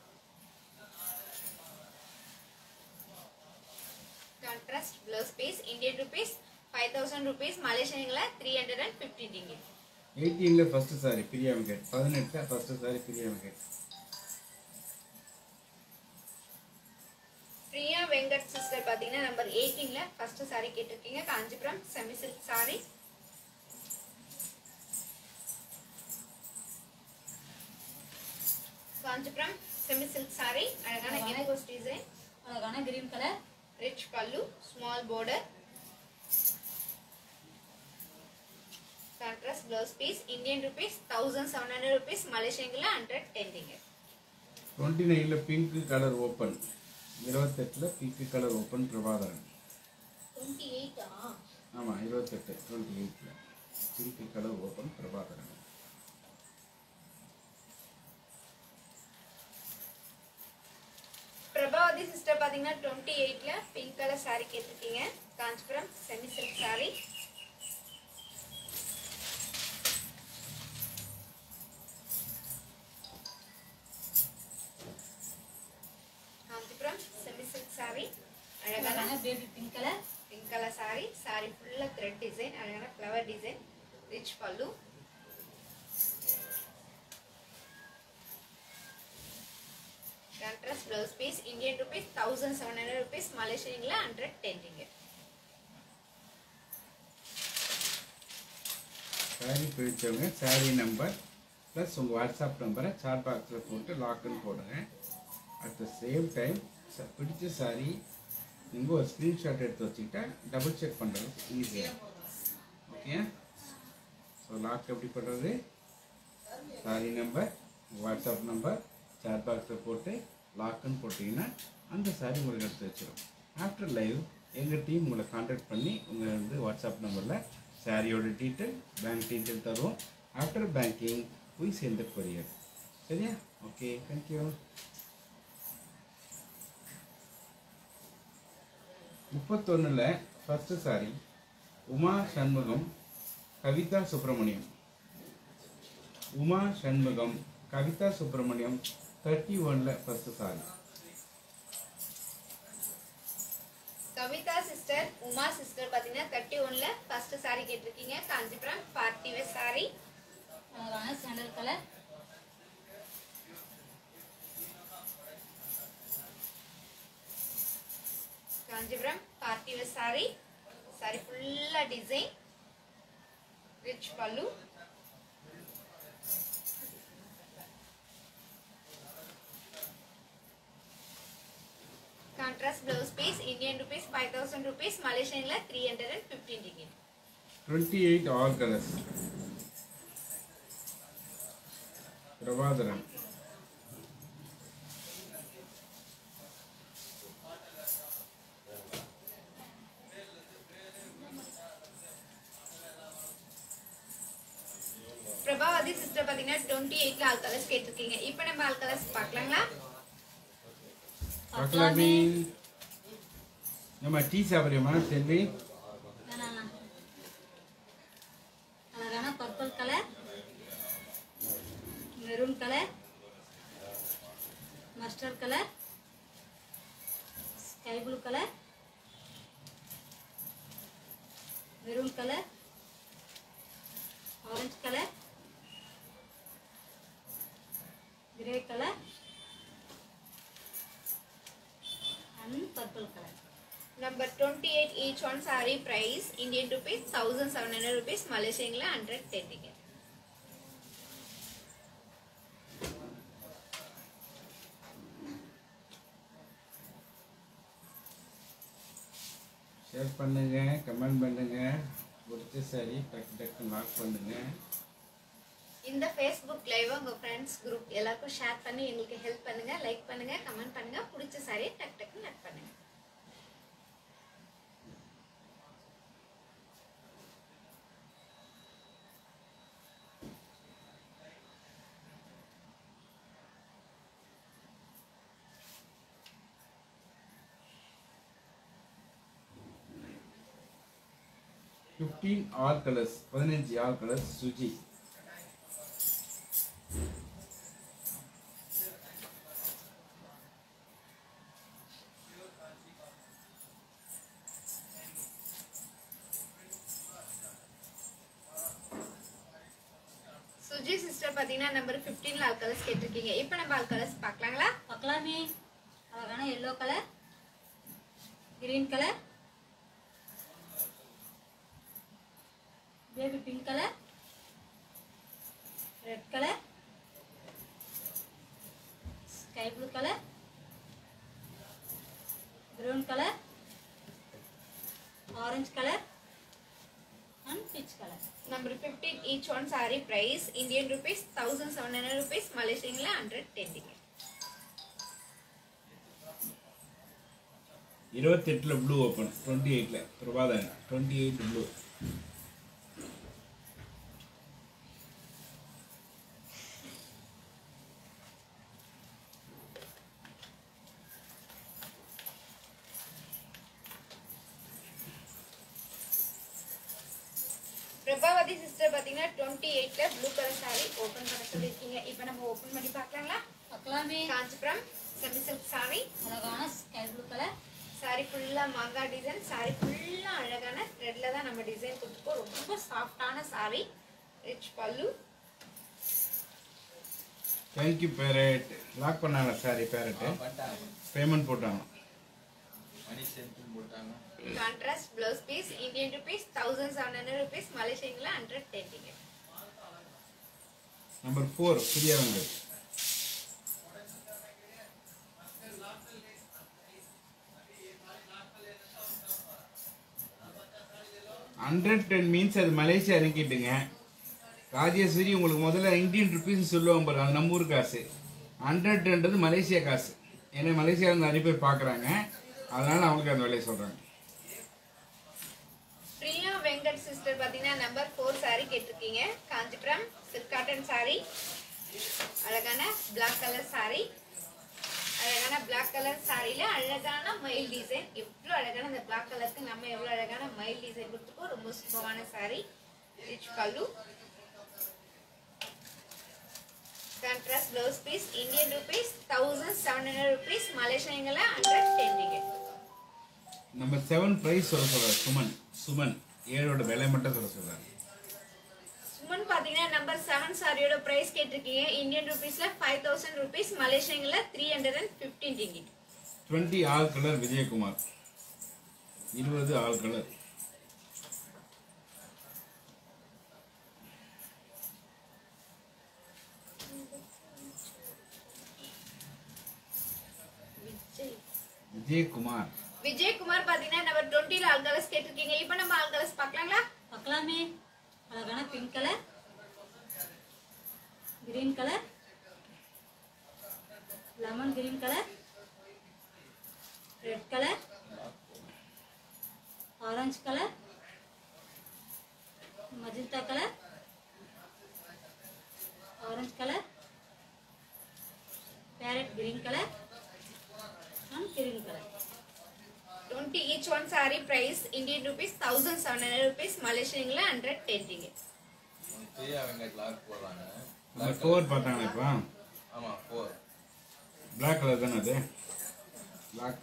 contrast blouse piece Indian rupees five thousand rupees மலேசியன்ல three hundred and fifty ringgit எயிட்டீனில் ஃபஸ்ட்டு சாரி பிரியா வெங்கட் பதினெட்டில் ஃபஸ்ட்டு சாரி பிரியா வெங்கட் பிரியா வெங்கட் சிஸ்டர் பாத்தீங்கன்னா நம்பர் எயிட்டீன்ல ஃபர்ஸ்ட் சாரி கேட்டிருக்கீங்க Kanchipuram semi silk sari Kanchipuram semi silk sari அழகான எனகோஸ் டிசைன் அழகான green colour rich pallu small border contrast blouse piece Indian rupees thousand seven hundred rupees மலேசியன்ல ஹண்ட்ரட் டென் டிங்கர் டுவெண்ட்டி நைனில் பிங்க் கலர் ஓப்பன் இருபத்தெட்டில் pink colour open Prabhakaran twenty எயிட்டா ஆமாம் இருபத்தெட்டு டுவெண்ட்டி எயிட்டில் pink colour open Prabhakaran Prabhavathi sister பாத்தீங்கன்னா டுவெண்ட்டி எயிட்ல பிங்க் கலர் saree கேட்டிருக்கீங்க Kanchipuram semi silk saree Kanchipuram semi silk saree அழகான அழகான baby pink colour pink colour saree saree ஃபுல்லா த்ரெட் டிசைன் அழகான flower design rich pallu contrast blouse piece Indian rupees thousand seven hundred rupees மலேசியன்ல ஹண்ட்ரட் டென் ரிங்கெட் சாரி பிடிச்சவங்க சாரி நம்பர் ப்ளஸ் உங்கள் வாட்ஸ்அப் நம்பரை சாட் பாக்ஸில் போட்டு லாக்குன்னு போடுங்க அட் த சேம் டைம் பிடிச்ச சாரி நீங்கள் ஒரு ஸ்க்ரீன்ஷாட் எடுத்து வச்சுக்கிட்டா டபுள் செக் பண்ணுறது ஈஸியாக ஓகே ஸோ லாக் எப்படி பண்ணுறது sari number WhatsApp number chat பாக்ஸில் போட்டு லாக்குன்னு போட்டிங்கன்னா அந்த சாரி உங்களுக்கு எடுத்து வச்சிடும் ஆஃப்டர் லைவ் எங்கள் டீம் உங்களை காண்டாக்ட் பண்ணி உங்கள் வந்து வாட்ஸ்அப் நம்பரில் சாரியோட டீட்டெயில் பேங்க் டீட்டெயில் தருவோம் ஆஃப்டர் பேங்கிங் போய் சேர்ந்த கொரியர் சரியா ஓகே தேங்க்யூ முப்பத்தொன்னில் ஃபஸ்ட்டு சாரி உமா சண்முகம் கவிதா சுப்பிரமணியம் உமா சண்முகம் கவிதா சுப்பிரமணியம் தேர்ட்டி ஒனில் first sari Kavitha sister Uma sister பாத்தீங்கன்னா தேர்ட்டி ஒன்ல ஃபர்ஸ்ட் சாரி கேட்டிருக்கீங்க காஞ்சிபுரம் பார்ட்டி வேர் சாரி அழகான sandal colour Kanchipuram party wear sari sari ஃபுல்லா design rich pallu contrast blouse piece Indian rupees five thousand rupees மலேசியன்ல three hundred and fifteen ringgit twenty eight all colours Prabhakaran Prabhavathi sister பாத்தீங்கன்னா டுவெண்ட்டி எயிட்ல ஆல் கலர்ஸ் கேட்டிருக்கீங்க இப்போ நம்ம ஆல் கலர்ஸ் பார்க்கலாங்களா பார்க்கலாமே நம்ம டீ சாப்பிட்றியம்மா செல்வி வேணாண்ணா அழகான purple colour maroon colour mustard colour sky blue colour maroon colour orange colour grey colour and purple colour number twenty eight each one sari price Indian rupees thousand seven hundred rupees மலேசியன்ல ஹண்ட்ரட் டென் ரிங்கிட் ஷேர் பண்ணுங்க கமெண்ட் பண்ணுங்க பிடிச்ச சரி டக்கு டக்கு லாக் பண்ணுங்க இந்த ஃபேஸ்புக் லைவ் உங்க ஃப்ரெண்ட்ஸ் குரூப் எல்லாருக்கும் ஷேர் பண்ணி எங்களுக்கு ஹெல்ப் பண்ணுங்க லைக் பண்ணுங்க கமெண்ட் பண்ணுங்க பிடிச்ச சாரி டக் டக்கு நட் பண்ணுங்க ஃபிஃப்டீன் ஆல் கலர்ஸ் பதினஞ்சு all colours Suji Suji sister பாத்தீங்கன்னா நம்பர் 15ல ஆல் கலர்ஸ் கேட்டிருக்கீங்க இப்போ நம்ம ஆல் கலர்ஸ் பார்க்கலாங்களா பார்க்கலாமே அழகான yellow colour green colour baby pink colour red colour sky blue colour brown colour orange colour and peach colour number 15 each one sari price Indian rupees thousand seven hundred rupees மலேசியன்ல ஹண்ட்ரட் டென் ரிங்கிட் இருபத்தெட்டில் ப்ளூ ஓப்பன் டுவெண்ட்டி எயிட்டில் பிரபாதன் twenty eight blue Prabhavati sister பாத்தீங்கன்னா டுவெண்ட்டி எயிட்ல ப்ளூ கலர் சாரி ஓபன் பண்ண சொல்லியிருக்கீங்க இப்போ நம்ம ஓபன் பண்ணி பார்க்கலாங்களா பார்க்கலாமே காஞ்சிபுரம் செமி சில்க் சாரி அழகான ஸ்கை ப்ளூ கலர் சாரி ஃபுல்லா மாங்கா டிசைன் சாரி ஃபுல்லா அழகான த்ரெட்ல தான் நம்ம டிசைன் கொடுத்துருக்கோம் ரொம்ப சாஃப்டான sari rich pallu thank you parrot lock பண்ணாங்க சாரி பேரட்டு பண்ணிட்டாங்க பேமெண்ட் போட்டாங்க மணி சென்ட்டும் போட்டாங்க contrast blouse piece Indian rupees thousand seven hundred rupees மலேசியன்ல ஹண்ட்ரட் டென் டிக்கெட் number four Priya Venkat hundred ten means அது மலேசியா இறக்கிட்டுங்க ராஜேஸ்வரி உங்களுக்கு முதல்ல இந்தியன் ருபீஸ் சொல்லுவாங்க பாருங்க அது நம்ம ஊர் காசு ஹண்ட்ரட் டென்றது மலேசியா காசு ஏன்னா மலேசியாவில் நிறைய பேர் பார்க்குறாங்க அதனால அவங்களுக்கு அந்த விலையை சொல்கிறாங்க பிரியா வெங்கட் சிஸ்டர் பாத்தீங்கன்னா நம்பர் ஃபோர் saree கேட்டிருக்கீங்க காஞ்சிபுரம் சில்க் காட்டன் saree அழகான Black கலர் saree அழகான Black கலர் சாரியில அழகான மயில் டிசைன் எவ்வளவு அழகான இந்த Black கலருக்கு நம்ம எவ்வளவு அழகான மயில் டிசைன் கொடுத்துருக்கோம் ரொம்ப சூப்பரான saree rich pallu contrast blouse piece Indian rupees thousand seven hundred rupees மலேசியங்கள ஹண்ட்ரட் டென் டிக்கெட் நம்பர் செவன் ப்ரைஸ் சொல்ல சொல்கிறார் சுமன் சுமன் ஏழோட விலை மட்டும் சொல்ல சொல்கிறார் சுமன் பாத்தீங்கன்னா நம்பர் செவன் சாரியோட பிரைஸ் கேட்டிருக்கீங்க இந்தியன் ருபீஸ்ல ஃபைவ் தௌசண்ட் ருபீஸ் மலேசியங்கள த்ரீ ஹண்ட்ரட் அண்ட் ஃபிஃப்டீன் டிக்கெட் டுவெண்ட்டி ஆல் கலர் விஜயகுமார் இருபது ஆல் கலர் விஜய் விஜயகுமார் விஜயகுமார் பாத்தீங்கன்னா நம்பர் டுவெண்ட்டில ஆல் கலர்ஸ் கேட்டிருக்கீங்க இப்போ நம்ம ஆல் கலர்ஸ் பார்க்கலாங்களா பார்க்கலாமே அழகான pink colour green colour lemon green colour red colour orange colour magenta colour orange colour parrot green colour and green colour twenty each one sari price Indian rupees thousand seven hundred rupees மலேசியங்கள ஹண்ட்ரட் டென் டிக்கெட் பிரியா வெங்கட் லாக் போடுறாங்க நம்பர் ஃபோர் பார்த்தாங்க இப்போ ஆமா ஃபோர் பிளாக் கலர் தானே அது பிளாக்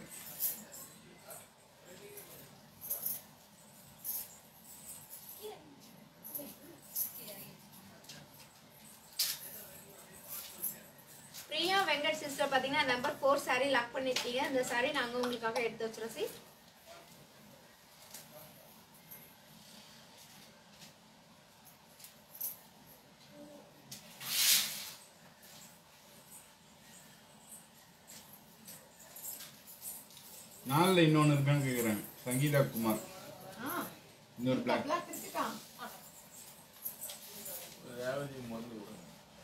பிரியா வெங்கட் சிஸ்டர் பாத்தீங்கன்னா நம்பர் ஃபோர் சாரி லாக் பண்ணிருக்கீங்க அந்த சாரி நாங்க உங்களுக்காக எடுத்து வச்சிரோம் சி நாலில் இன்னொன்று இருக்கான்னு கேட்குறாங்க சங்கீதா குமார் இன்னொரு பிளாக் ரேவதி முதல்ல விடுங்க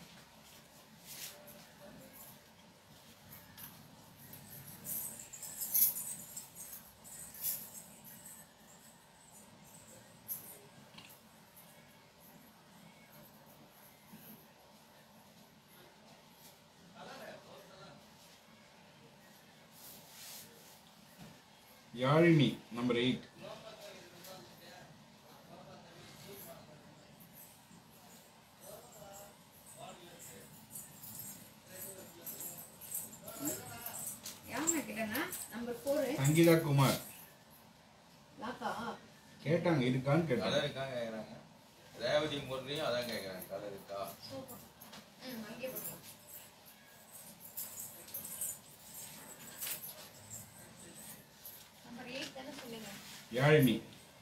யாழினி நம்பர் எயிட் யாருங்க கேட்டேன்னா நம்பர் ஃபோர் சங்கீதா குமார் லாக்கா கேட்டாங்க இருக்கான்னு கேட்டாங்க கலர் இருக்கா கேக்குறாங்க ரேவதி முரளியும் அதான் கேக்குறாங்க கலர் இருக்கா ம் அங்கே போட்டுருவோம் நம்பர் எயிட் தானே சொன்னீங்க யாழினி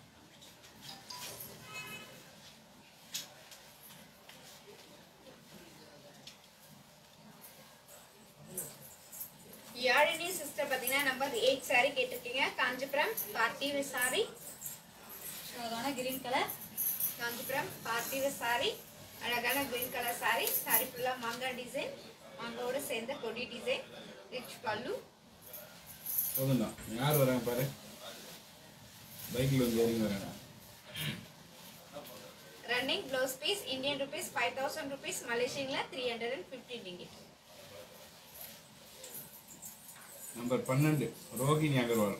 யாழினி சிஸ்டர் பாத்தீங்கன்னா நம்பர் எயிட் சாரி கேட்டிருக்கீங்க காஞ்சிபுரம் பார்ட்டி சாரி அழகான green colour Kanchipuram party sari அழகான கிரீன் கலர் சாரி சாரி ஃபுல்லா மாங்காய் டிசைன் மாங்காவோட சேர்ந்த கொடி டிசைன் ரிச் பல்லு போதும் தான் யார் வராங்க பாரு பைக்கில் வந்து இறங்கி வராங்க running blouse piece Indian rupees five thousand rupees மலேசியன்ல three hundred and fifteen ringgit number பன்னெண்டு ரோகிணி அகர்வால்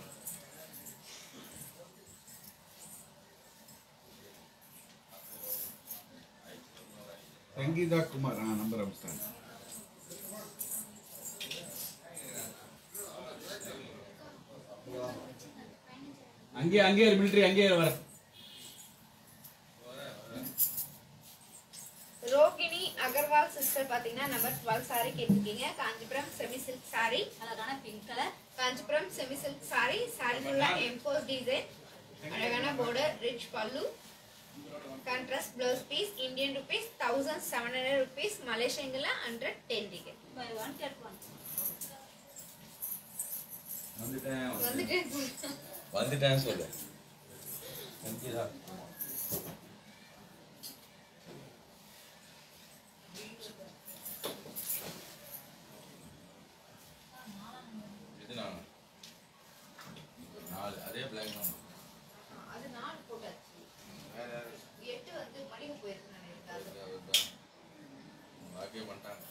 சங்கீதா குமார் ஆ நம்பர் அமிச்சாங்க அங்கேயே அங்கேயே மிலிட்ரி அங்கேயே வர ரோகிணி அகர்வால் சிஸ்டர் பாத்தீங்கன்னா number twelve sari pink colour Kanchipuram semi silk sari sari ஃபுல்லா எம்போஸ் டிசைன் அழகான border rich pallu contrast blouse piece Indian rupees thousand seven hundred rupees மலேசியங்கள ஹண்ட்ரட் டென் டிக்கெட் பை ஒன் கெட் ஒன் வந்துட்டேன் வந்துட்டு வந்துட்டேன்னு சொல்லு நம்பிதா இது நான் நாலு அதே பிளாக் தான் அது நாலு போட்டாச்சு வேற யாரு எட்டு வந்து மடிவு போயிருக்கு நான் இருக்காது வாக்கியம் பண்ணிட்டாங்க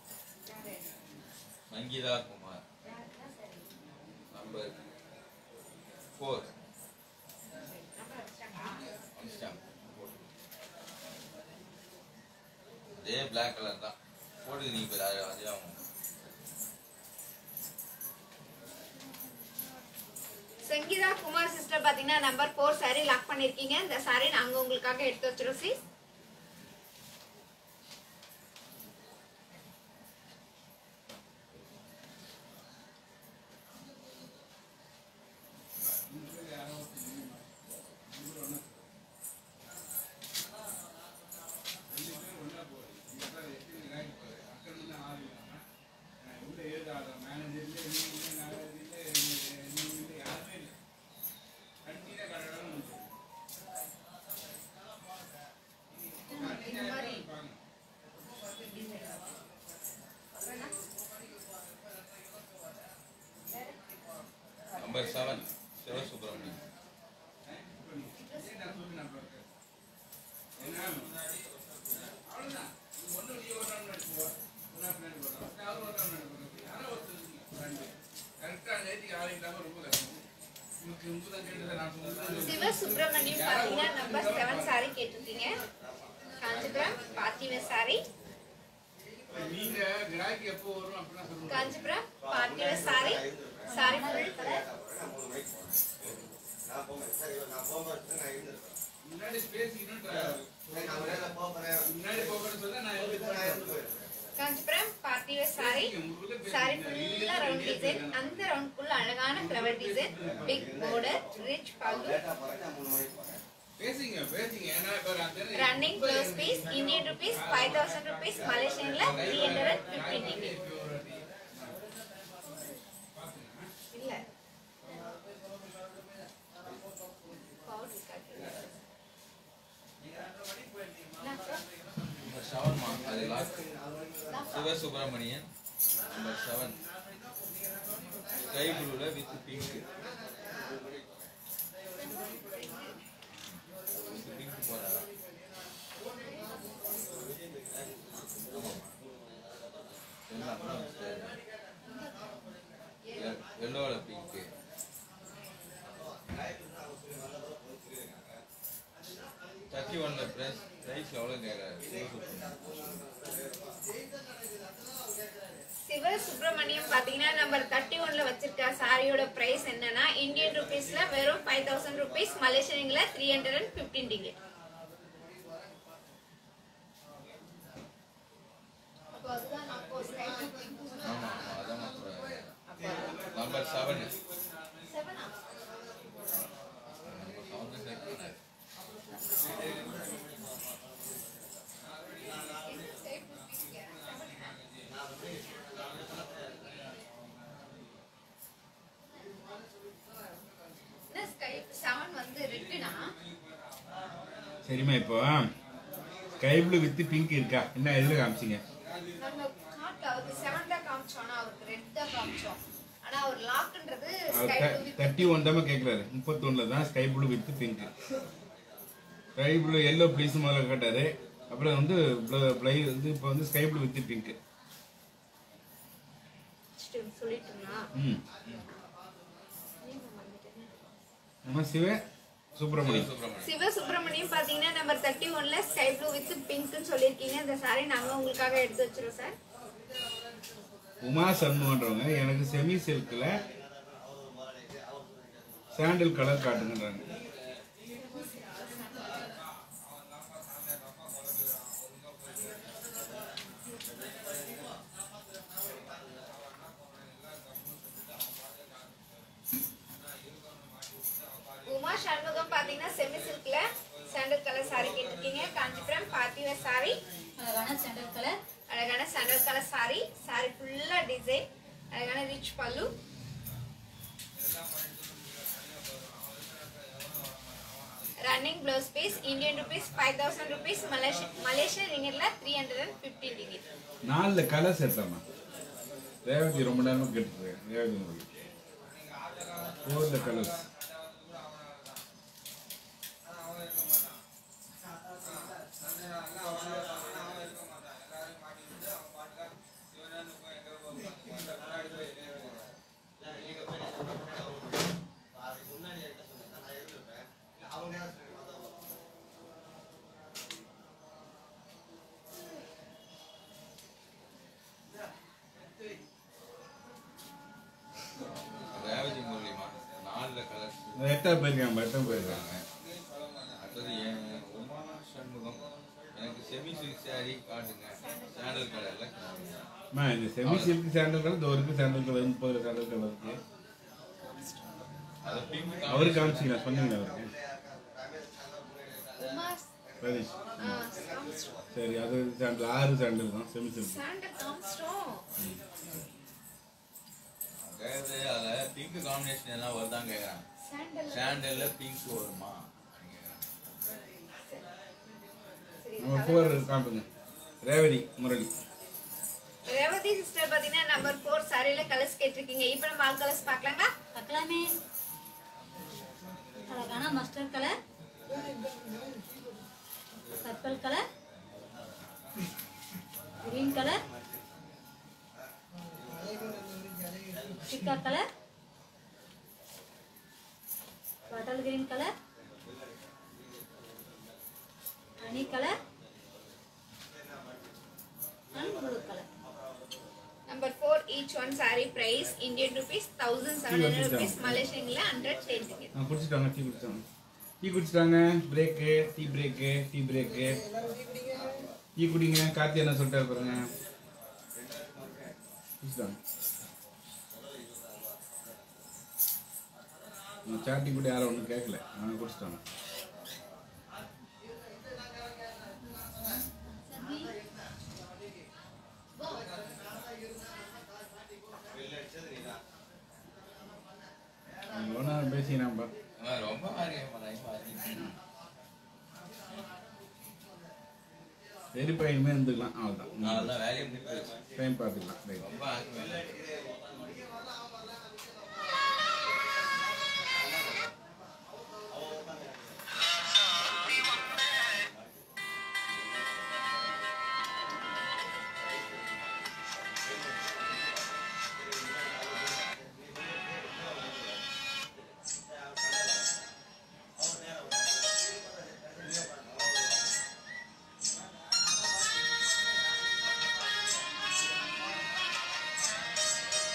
சங்கீதா குமார் நம்பர் ஃபோர் வந்துட்டாங்க அதே பிளாக் கலர் தான் போட்டு நீ இப்போ அதே ஆகும் சங்கீதா குமார் சிஸ்டர் பாத்தீங்கன்னா நம்பர் ஃபோர் சாரி லாக் பண்ணிருக்கீங்க இந்த சாரி நாங்க உங்களுக்காக எடுத்து வச்சிரோம் சி இந்த மாதிரி நம்பர் செவன் சிவசுப்ரமணியம் சிவ சுப்பிரமணியம் பாத்தீங்கன்னா நம்பர் செவன் சாரி கேட்டிருக்கீங்க காஞ்சிபுரம் பார்த்திவ சாரி நீங்க கிராக்கி எப்போ வரும் அப்படின்னா சொல்லுங்க Kanchipuram பார்த்திவ sorry sari full colour முன்னாடி பேசிக்கணும் முன்னாடி போகணும்னு சொன்னா நான் எழுதி காஞ்சிபுரம் பார்த்திவ சாரி சாரி ஃபுல்லா ரவுண்ட் டிசைன் அந்த ரவுண்ட்குள்ள அழகான flower design big border rich pallu பேசிங்க பேசிங்க ஏன்னா இப்ப அந்த running blouse piece Indian rupees five thousand rupees மலேசியன்ல த்ரீ ஹண்ட்ரட் ஃபிஃப்டின் டிக்கெட் இல்ல பவுடர் நம்பர் செவன் மா அது last Sivasubramanian number seven sky ப்ளூல வித் பிங்க் பிங்க் போறாரா எல்லோல பிங்க் தேர்ட்டி ஒன்ல பிரைஸ் பிரைஸ் எவ்வளோ கேட்குறாரு சிவ சுப்பிரமணியம் பாத்தீங்கன்னா நம்பர் தேர்ட்டி ஒன்ல வச்சிருக்க சாரியோட பிரைஸ் என்னன்னா இந்தியன் ருபீஸ்ல வெறும் ஃபைவ் தௌசண்ட் ருபீஸ் மலேசியன்ல த்ரீ ஹண்ட்ரட் அண்ட் ஃபிஃப்டீன் டிக்கெட் ஆமா ஆமா அதான் நம்பர் செவன் செவனா நம்பர் செவன் சேர்க்கிறேன் என்ன ஸ்கை செவன் வந்து ரெட்டுனா சரிம்மா இப்போ ஸ்கை ப்ளூ வித் பிங்க் இருக்கா என்ன எதுல காமிச்சிங்க நாங்க காட்டு அவருக்கு செவன் தான் காமிச்சோம் ஆனா அவருக்கு ரெட் தான் காமிச்சோம் ஆனா அவர் லாக்ன்றது sky blue with thirty one தான் கேட்குறாரு முப்பத்தொன்னுல தான் sky blue with pink sky blue yellow please முதல்ல கேட்டாரு அப்புறம் வந்து ப்ளை வந்து இப்போ வந்து ஸ்கை ப்ளூ வித் பிங்க் சொல்லிட்டுங்களா ம் நம்ம சிவ சுப்பிரமணியம் சுப்ரமணியன் சிவ சுப்பிரமணியம் பாத்தீங்கன்னா நம்பர் தேர்ட்டி ஒன்ல ஸ்கை ப்ளூ வித் பிங்க்னு சொல்லியிருக்கீங்க இந்த சாரி நாங்க உங்களுக்காக எடுத்து வச்சிரோம் சார் உமா சண்முகன்றவங்க எனக்கு செமி சில்கில் சாண்டில் கலர் காட்டுங்கன்றாங்க saree அழகான சாண்டல் கலர் அழகான சாண்டல் கலர் saree saree ஃபுல்லா டிசைன் அழகான rich pallu running blouse piece Indian rupees five thousand rupees மலேசிய மலேசியன் ரிங்கெட்ல three hundred and fifteen ringgit நாலில் கலர்ஸ் எடுத்தாமா ரேவதி ரொம்ப நேரமா கேட்டுருக்கேன் ரேவதி உங்களுக்கு ஃபோரில் கலர்ஸ் ரேவதி மூலியமா நாலுல கலர்ஸ் எட்டாக போயிருக்காங்க எட்டாக போயிருக்காங்க அடுத்தது என் உமா சண்முகம் எனக்கு செமி சில்க் saree காட்டுங்க சாண்டல் கலர்ல அம்மா இந்த செமி சில்க் சாண்டல் கலர் இந்த இருக்கு சாண்டல் கலர் முப்பது சாண்டல் கலர் இருக்கு அது பிங்க் அவருக்கு காமிச்சிங்களா சொன்னீங்களா அவருக்கு உமாஸ் சதீஷ் காமிச்சிட்டோம் சரி அது சாண்டல் ஆறு சாண்டல் தான் செமி சில்க் சாண்டல் காமிச்சிட்டோம் அதாவது அதுல பிங்க் காம்பினேஷன் எல்லாம் வருதான்னு கேக்குறாங்க சாண்டல் சாண்டல்ல பிங்க் வருமா அப்படின்னு கேக்குறாங்க. நம்ம ஃபோர் காட்டுங்க ரேவதி முரளி ரேவதி சிஸ்டர் பாத்தீங்கன்னா நம்பர் ஃபோர் சாரியில கலர்ஸ் கேட்டிருக்கீங்க இப்போ நம்ம ஆல் கலர்ஸ் பார்க்கலாங்களா பார்க்கலாமே அழகான mustard colour purple colour green colour பிக்கா colour bottle green colour honey colour and blue colour number four each one sari price Indian rupees thousand seven hundred rupees மலேசியன்ல ஹண்ட்ரட் டென் டிக்கெட் ஆ குடிச்சிட்டாங்க டீ குடிச்சிட்டாங்க டீ குடிச்சிட்டாங்க break tea break tea break tea குடிங்க கார்த்தி என்ன சொல்லிட்டாரு பாருங்க குடிச்சிட்டாங்க சாட்டி கூட யாரும் ஒன்றும் கேட்கல ஆனால் குடிச்சிட்டாங்க ஒன்றா பேசினாம்பா அவன் ரொம்ப ஆரியமா மாறி சரி பையனுமே இருந்துக்கலாம் அவ்வளோதான் அதெல்லாம் வேலையை முடிச்சு டைம் பார்த்துக்கலாம் ரைட் ரொம்ப ஆர்வம் நம்பர்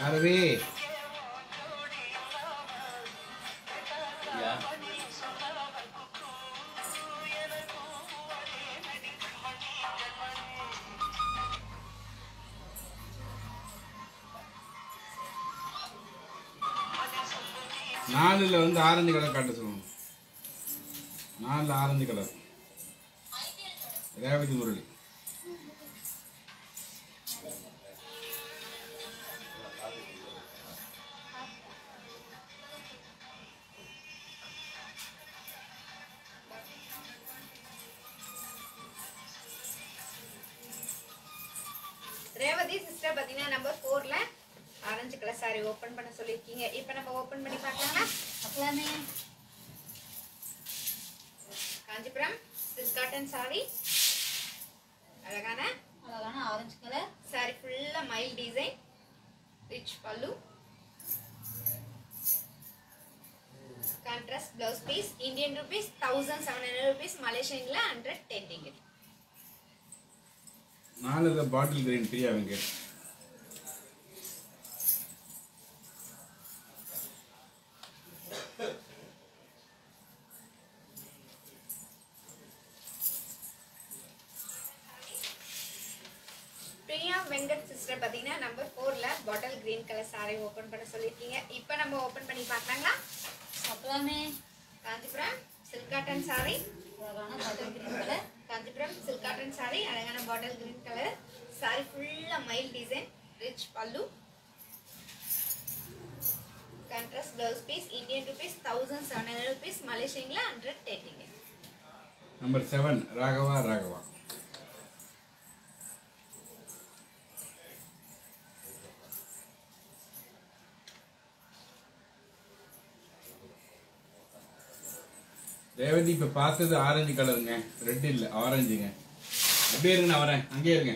யாரவே யா நாலுல வந்து ஆரஞ்சு கலர் காட்ட சொல்லணும் நாலுல orange colour Revathi Murali Revathi sister பாத்தீங்கன்னா நம்பர் ஃபோர்ல ஆரஞ்சு கலர் சாரி ஓபன் பண்ண சொல்லியிருக்கீங்க இப்போ நம்ம ஓபன் பண்ணி பார்க்கலாமா பார்க்கலாமே காஞ்சிபுரம் சில்க் காட்டன் சாரி அழகான அழகான ஆரஞ்சு கலர் சாரி ஃபுல்லா மைல் design rich pallu contrast blouse piece Indian rupees thousand seven hundred rupees மலேசியன்ல ஹண்ட்ரட் டென் டிங்கெட் நாலுல bottle green Priya Venkat Priya Venkat sister பாத்தீங்கன்னா நம்பர் ஃபோர்ல bottle green colour sari open பண்ண சொல்லியிருக்கீங்க இப்போ நம்ம ஓபன் பண்ணி பார்க்கலாங்களா பார்க்கலாமே காஞ்சிபுரம் சில்க் காட்டன் சாரி அழகான butter green colour Kanchipuram silk cotton sari அழகான பாட்டில் கிரீன் கலர் சாரி ஃபுல்லா மைல் design rich pallu contrast blouse piece Indian rupees thousand seven hundred rupees மலேசியன்ல hundred டென்டிங்க number seven Raghava Raghava Revathi இப்ப பார்த்தது ஆரஞ்சு கலருங்க ரெட் இல்ல ஆரஞ்சுங்க அப்படியே இருங்க நான் வரேன் அங்கேயே இருங்க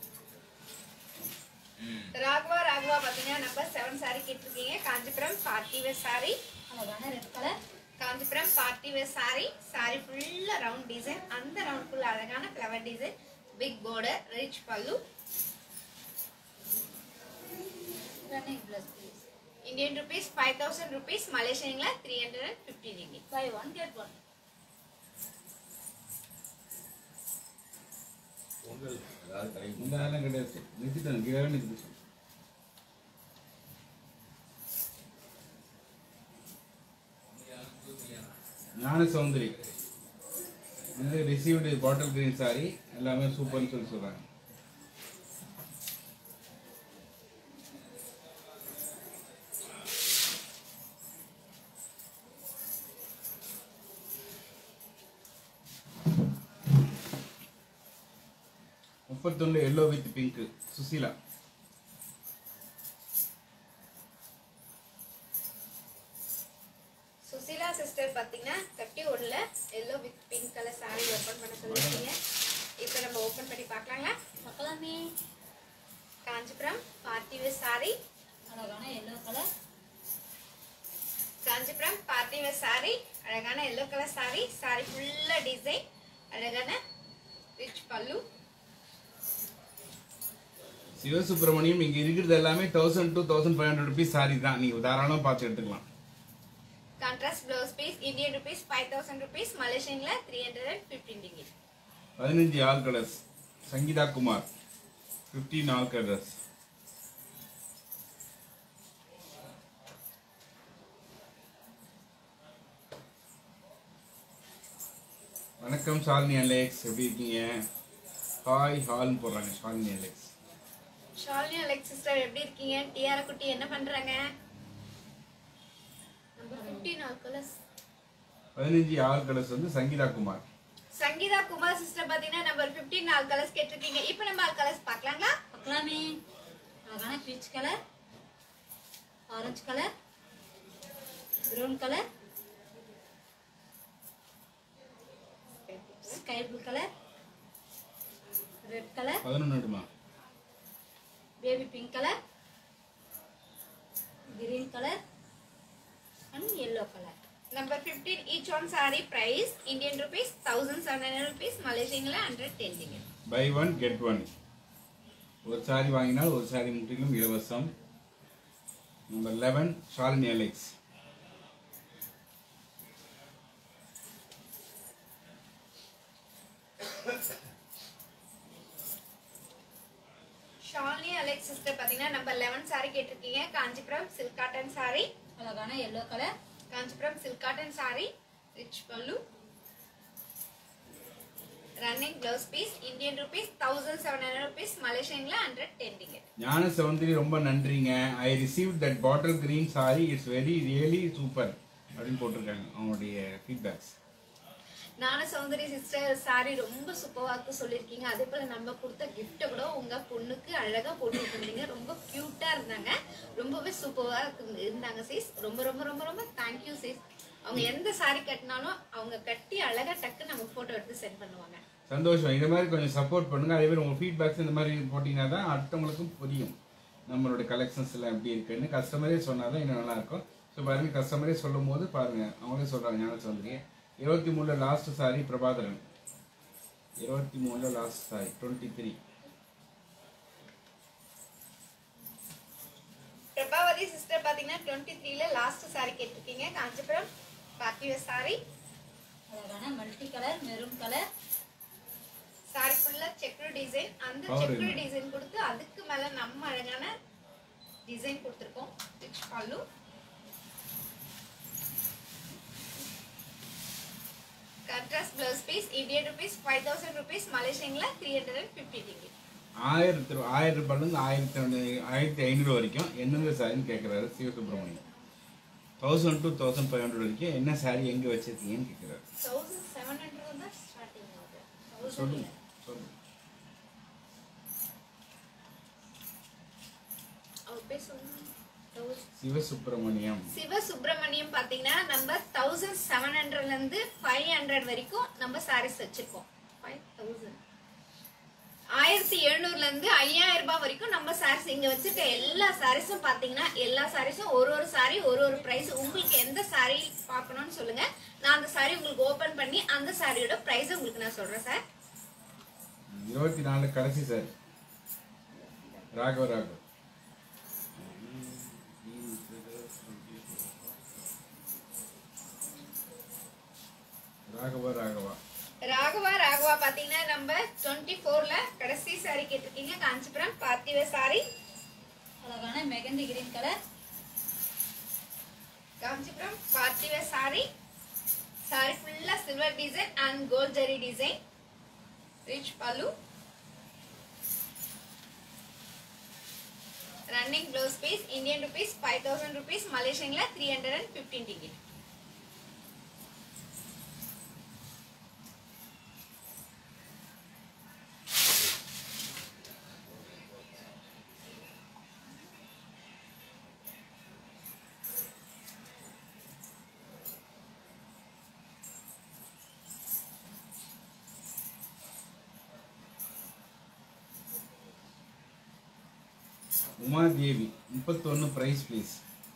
ராகவா ராகவா பாத்தீங்கன்னா நம்பர் செவன் சாரி கேட்டிருக்கீங்க காஞ்சிபுரம் பார்ட்டி வேர் சாரி அழகான red colour Kanchipuram party wear sari sari ஃபுல்லா ரவுண்ட் டிசைன் அந்த ரவுண்ட் ஃபுல் அழகான flower design big border rich pallu running blouse piece Indian rupees five thousand rupees மலேசியன்ல three hundred and fifty ringgit buy one get one Pongal அதாவது கடைக்கு இந்த அதெல்லாம் கிடையாது நிறுத்திட்டேன் இங்கே நிறுத்தி ஞான சௌந்தரி இது ரிசீவ்டு பாட்டில் கிரீன் சாரி எல்லாமே சூப்பர்னு சொல்லி சொல்றாங்க முப்பத்தொன்று yellow with pink Sushila Sushila sister பாத்தீங்கன்னா தேர்ட்டி ஒன்ல yellow with pink colour sari open பண்ண சொல்லிருக்கீங்க இப்போ நம்ம ஓபன் பண்ணி பார்க்கலாங்களா பார்க்கலாமே காஞ்சிபுரம் பார்ட்டி வேர் சாரி அழகான yellow colour Kanchipuram party wear sari அழகான எல்லோ கலர் சாரி சாரி ஃபுல்லா டிசைன் அழகான ரிச் பல்லு சிவசுப்பிரமணியம் இங்க இருக்கிறது எல்லாமே thousand two thousand five hundred rupees sari தான் நீங்க தாராளமா பார்த்து எடுத்துக்கலாம் contrast blouse piece Indian rupees five thousand rupees மலேசியன்ல த்ரீ ஹண்ட்ரட் அண்ட் ஃபிஃப்டீன் டிகிரி பதினஞ்சு all colours Sangeetha Kumar fifteen all colours வணக்கம் ஷாலினி அலெக்ஸ் எப்படி இருக்கீங்க ஹாய் ஹால்னு போடுறாங்க ஷாலினி அலெக்ஸ் ஷாலினி அலெக்ஸ் சிஸ்டர் எப்படி இருக்கீங்க டிஆர் குட்டி என்ன பண்றாங்க நம்பர் ஃபிஃப்டீன் ஆல் கலர்ஸ் பதினஞ்சு ஆல் கலர்ஸ் வந்து சங்கீதா குமார் சங்கீதா குமார் சிஸ்டர் பாத்தீங்கன்னா நம்பர் 15 நாலு கலர்ஸ் கேட்டிருக்கீங்க இப்போ நம்ம ஆல் கலர்ஸ் பார்க்கலாங்களா பார்க்கலாமே அழகான peach colour orange colour brown colour sky blue colour red colour பதினொன்றுமா baby pink colour green colour and yellow colour number 15 each one saree price Indian rupees 1700 rupees மலேசியன்ல 110 டிங்க பை ஒன் கெட் ஒன் ஒரு சாரி வாங்கினால் ஒரு சாரி முற்றிலும் இலவசம் number eleven Shalini Alex Shalini Alex sister பாத்தீங்கன்னா நம்பர் லெவன் சாரி கேட்டிருக்கீங்க காஞ்சிபுரம் சில்க் காட்டன் சாரி அழகான yellow colour Kanchipuram silk cotton sorry rich pallu running blouse piece Indian rupees thousand seven hundred rupees மலேசியன்ல ஹண்ட்ரட் டென் டிக்கெட் ஞான சௌந்தரி ரொம்ப நன்றிங்க I receive that bottle green sari it's very really super அப்படின்னு போட்டிருக்காங்க அவங்களுடைய ஃபீட்பேக்ஸ் நானும் சௌந்தரி சிஸ்டர் சாரி ரொம்ப சூப்பரா இருக்கு சொல்லியிருக்கீங்க அதே போல நம்ம கொடுத்த கிஃப்ட்டை கூட உங்க பொண்ணுக்கு அழகா போட்டு விட்டுருந்தீங்க ரொம்ப கியூட்டா இருந்தாங்க ரொம்பவே சூப்பரா இருந்தாங்க சீஸ் ரொம்ப ரொம்ப ரொம்ப ரொம்ப தேங்க்யூ சீஸ் அவங்க எந்த சாரி கட்டினாலும் அவங்க கட்டி அழகா டக்கு நமக்கு போட்டோ எடுத்து சென்ட் பண்ணுவாங்க சந்தோஷம் இது மாதிரி கொஞ்சம் சப்போர்ட் பண்ணுங்க அதே மாதிரி உங்க ஃபீட்பேக்ஸ் இந்த மாதிரி போட்டிங்கன்னா தான் அடுத்தவங்களுக்கும் புரியும் நம்மளோட கலெக்ஷன்ஸ் எல்லாம் எப்படி இருக்குன்னு கஸ்டமரே சொன்னாதான் இன்னும் நல்லா இருக்கும் ஸோ பாருங்க கஸ்டமரே சொல்லும் போது பாருங்க அவங்களே சொல்றாங்க ஞான சௌந்தரி இருபத்தி மூணுல லாஸ்ட் சாரி பிரபாகரன் இருபத்தி மூணுல last sari twenty three Prabhavathi sister பாத்தீங்கன்னா டுவெண்ட்டி த்ரீல லாஸ்ட் சாரி கேட்டிருக்கீங்க காஞ்சிபுரம் பார்த்திவ சாரி அழகான multi colour maroon colour sari ஃபுல்லா செக்குடு டிசைன் அந்த Power செக்குடு என்ன? டிசைன் கொடுத்து அதுக்கு மேல நம்ம அழகான டிசைன் கொடுத்துருக்கோம் rich pallu contrast blouse piece Indian rupees five thousand rupees மலேசியன்ல த்ரீ ஹண்ட்ரட் அண்ட் ஃபிஃப்டி டிகிரி ஆயிரத்தி ரூ- ஆயிரம் ரூபாயிலிருந்து ஆயிரத்தி ஐநூறு- ஆயிரத்தி ஐநூறு வரைக்கும் என்னென்ன சாரின்னு கேட்குறாரு Sivasubramaniam thousand two thousand five hundred வரைக்கும் என்ன சாரி எங்கே வச்சிருக்கீங்கன்னு கேட்குறாரு தௌசண்ட் செவன் ஹண்ட்ரட் தான் ஸ்டார்டிங் ஆகுது சொல்லுங்க தௌசண்ட் சொல்லுங்க அவர் பேர் சொல்லுங்க Thousand- சிவசுப்ரமணியம் சிவ சுப்பிரமணியம் பாத்தீங்கன்னா நம்ம தௌசண்ட் செவன் ஹண்ட்ரட்ல இருந்து ஃபைவ் ஹண்ட்ரட் வரைக்கும் நம்ம சாரீஸ் வச்சிருக்கோம் ஃபைவ் தௌசண்ட் ஆயிரத்தி எழுநூறுல இருந்து ஐயாயிரம் ரூபாய் வரைக்கும் நம்ம சாரீஸ் இங்க வச்சிருக்க எல்லா சாரீஸும் பாத்தீங்கன்னா எல்லா சாரீஸும் ஒரு ஒரு சாரி ஒரு ஒரு பிரைஸ் உங்களுக்கு எந்த சாரி பார்க்கணும்னு சொல்லுங்க நான் அந்த சாரி உங்களுக்கு ஓபன் பண்ணி அந்த சாரியோட பிரைஸ் உங்களுக்கு நான் சொல்றேன் சார் இருபத்தி நாலு கடைசி சார் ராகவ ராகவ் ராகவா ராகவா ராகவா ராகவா பாத்தீங்கன்னா நம்ம டுவெண்ட்டி ஃபோர்ல கடைசி சாரி கேட்டிருக்கீங்க காஞ்சிபுரம் பார்த்திவ சாரி அழகான mehndi green colour Kanchipuram பார்த்திவ sorry sari ஃபுல்லா silver design and gold zari design rich pallu running blouse piece Indian rupees five thousand rupees மலேசியன்ல த்ரீ ஹண்ட்ரட் அண்ட் ஃபிஃப்டீன் டிக்கெட் உமாதேவி முப்பத்தொன்று price please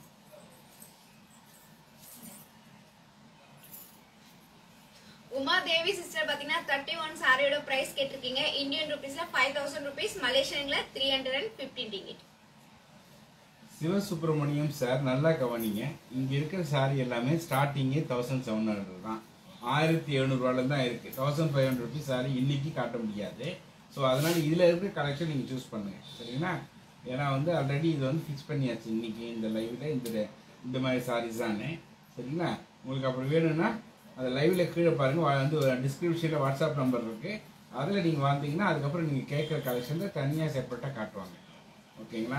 Uma Devi sister பாத்தீங்கன்னா தேர்ட்டி ஒன் சாரியோட பிரைஸ் கேட்டிருக்கீங்க இந்தியன் ருபீஸ்ல ஃபைவ் தௌசண்ட் ருபீஸ் மலேசியன்ல த்ரீ ஹண்ட்ரட் அண்ட் ஃபிஃப்டீன் டிக்கெட் சிவசுப்ரமணியம் சார் நல்லா கவனிங்க இங்கே இருக்கிற சாரி எல்லாமே ஸ்டார்டிங்கே தௌசண்ட் செவன் ஹண்ட்ரட் தான் ஆயிரத்தி எழுநூறுவால தான் இருக்குது thousand five hundred rupees sari இன்னைக்கு காட்ட முடியாது ஸோ அதனால் இதில் இருக்கிற கலெக்ஷன் நீங்கள் சூஸ் பண்ணுங்க சரிங்களா ஏன்னா வந்து ஆல்ரெடி இது வந்து ஃபிக்ஸ் பண்ணியாச்சு இன்னைக்கு இந்த லைவில் இந்த இந்த மாதிரி சாரீஸ் தானே சரிங்களா உங்களுக்கு அப்படி வேணும்னா அந்த லைவில் கீழே பாருங்கள் வந்து டிஸ்கிரிப்ஷனில் வாட்ஸ்அப் நம்பர் இருக்குது அதில் நீங்கள் வந்தீங்கன்னா அதுக்கப்புறம் நீங்கள் கேட்குற கலெக்ஷனில் தனியாக செப்பரேட்டாக காட்டுவாங்க ஓகேங்களா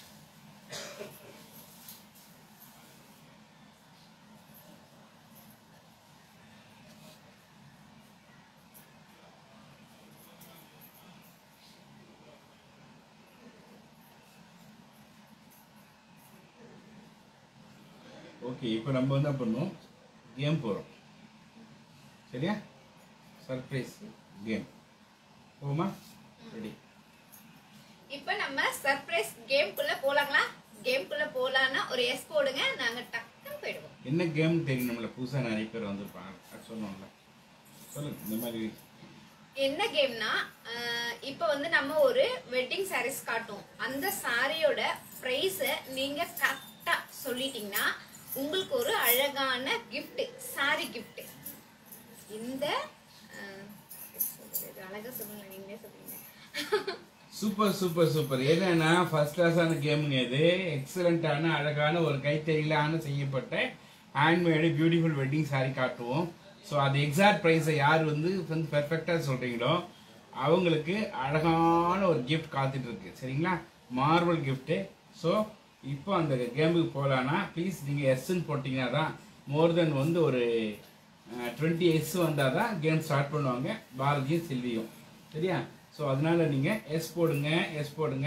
ஓகே இப்போ நம்ம என்ன பண்ணோம் கேம் போகிறோம் சரியா சர்ப்ரைஸ் கேம் போமா ரெடி இப்போ நம்ம சர்ப்ரைஸ் கேம்குள்ள போலாங்களா கேம்குள்ள போலான்னா ஒரு எஸ் போடுங்க நாங்க டக்குன்னு போயிடுவோம் என்ன கேம் தெரியணும்ல புதுசாக நிறைய பேர் வந்திருப்பாங்க அது சொன்னோம்ல சொல்லுங்க இந்த மாதிரி என்ன கேம்னா இப்போ வந்து நம்ம ஒரு வெட்டிங் சாரீஸ் காட்டும் அந்த சாரியோட ப்ரைஸை நீங்க கரெக்டா சொல்லிட்டீங்கன்னா உங்களுக்கு ஒரு அழகான gift saree gift இந்த அஹ், இது அழகா சொல்லுங்க நீங்களே சொல்லுங்க சூப்பர் சூப்பர் சூப்பர் என்னன்னா ஃபர்ஸ்ட் கிளாஸான கேமுங்க இது எக்ஸலண்டான அழகான ஒரு கைத்தறியிலான செய்யப்பட்ட ஹேண்ட்மேடு பியூட்டிஃபுல் வெட்டிங் saree காட்டுவோம் ஸோ அது எக்ஸாக்ட் ப்ரைஸை யார் வந்து வந்து பெர்ஃபெக்டாக சொல்கிறீங்களோ அவங்களுக்கு அழகான ஒரு கிஃப்ட் காத்துட்டு இருக்கு சரிங்களா மார்வல் கிஃப்ட்டு ஸோ இப்போ அந்த கேமுக்கு போகலான்னா ப்ளீஸ் நீங்கள் எஸ்ன்னு போட்டிங்கன்னா தான் மோர் தென் வந்து ஒரு டுவெண்ட்டி எஸ் வந்தால் தான் கேம் ஸ்டார்ட் பண்ணுவாங்க பாரதியும் செல்வியும் சரியா ஸோ அதனால நீங்கள் எஸ் போடுங்க எஸ் போடுங்க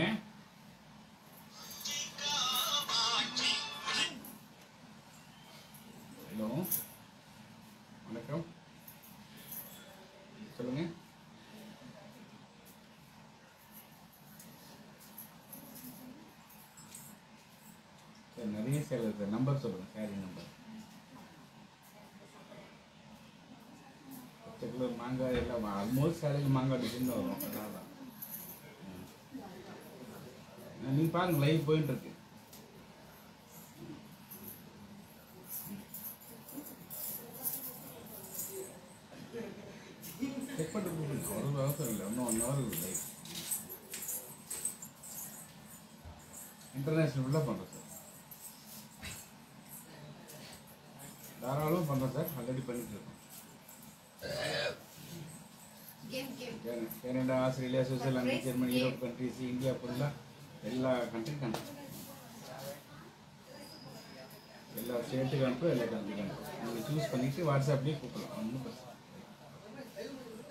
ஹலோ வணக்கம் சொல்லுங்க சரி நிறைய சேல் இருக்கு நம்பர் சொல்லுங்க சாரி நம்பர் பச்சை கலர் மாங்காய் எல்லாம் ஆல்மோஸ்ட் சேலையில் மாங்காய் டிசைன் தான் வரும் அதனால தான். ம். நீங்க பாருங்க லைவ் போயிட்டு இருக்கு செக் பண்ணிட்டு கூப்பிடுங்க ஒரு அவசரம் இல்லை இன்னும் ஒன் ஹவர் இருக்குது லைவ் இன்டர்நேஷ்னல் ஃபுல்லாக பண்ணுறோம் சார் தாராளமாக பண்ணுறோம் சார் ஆல்ரெடி பண்ணிட்டு இருக்கோம் கேம் கேம் கே- Canada Australia Switzerland Germany Europe countries India ஃபுல்லாக எல்லா கண்ட்ரிக்கும் அனுப்பும் எல்லா ஸ்டேட்டுக்கு அனுப்பும் எல்லா கண்ட்ரிக்கும் அனுப்பும் நீங்கள் சூஸ் பண்ணிவிட்டு வாட்ஸ்அப்லேயே கூப்பிடலாம் ஒன்றும் பிரச்சனை இல்லை.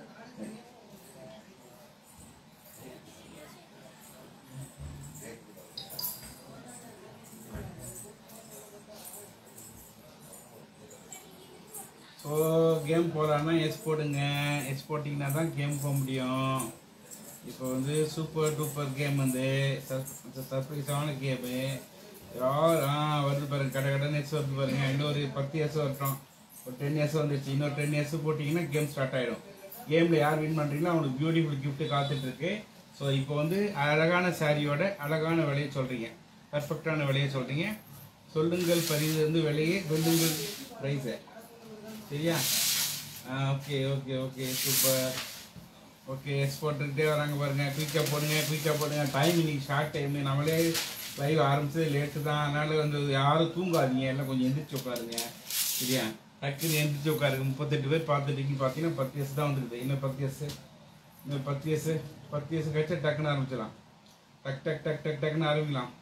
ஸோ கேம் போகலான்னா எஸ் போடுங்க எஸ் போட்டிங்கன்னா தான் கேம் போக முடியும் இப்போ வந்து சூப்பர் டூப்பர் கேம் வந்து சர்ப்ரைஸான கேமு யார் ஆ வருது பாருங்க கடை கடை எஸ் வருது பாருங்க இன்னொரு பத்து எஸ் வரட்டும் ஒரு டென் இயர்ஸ் வந்துச்சு இன்னொரு டென் இயர்ஸ் போட்டிங்கன்னா கேம் ஸ்டார்ட் ஆகிடும் கேமில் யார் வின் பண்ணுறீங்களோ அவங்களுக்கு பியூட்டிஃபுல் gift காத்துட்டு இருக்கு ஸோ இப்போ வந்து அழகான சாரியோட அழகான விலையை சொல்கிறீங்க பர்ஃபெக்டான விலையை சொல்கிறீங்க சொல்லுங்கள் பரிது வந்து விலையை வெல்லுங்கள் ப்ரைஸை சரியா okay okay okay super okay yes போட்டுக்கிட்டே வராங்க பாருங்க குயிக்காக போடுங்க குயிக்காக போடுங்க டைம் இன்னைக்கு ஷார்ட் டைம் நம்மளே லைவ் ஆரம்பிச்சது லேட்டு தான் அதனால வந்து யாரும் தூங்காதீங்க எல்லாம் கொஞ்சம் எந்திரிச்சு உட்காருங்க சரியா டக்குன்னு எந்திரிச்சு உட்காருங்க முப்பத்தெட்டு பேர் பார்த்துட்டீங்கன்னு பார்த்தீங்கன்னா பத்து எஸ் தான் வந்துருக்குது இன்னும் பத்து எஸ் இன்னும் பத்து எஸ் பத்து எஸ் கழிச்சா டக்குன்னு ஆரம்பிச்சிடலாம் டக் டக் டக் டக் டக்குன்னு ஆரம்பிக்கலாம்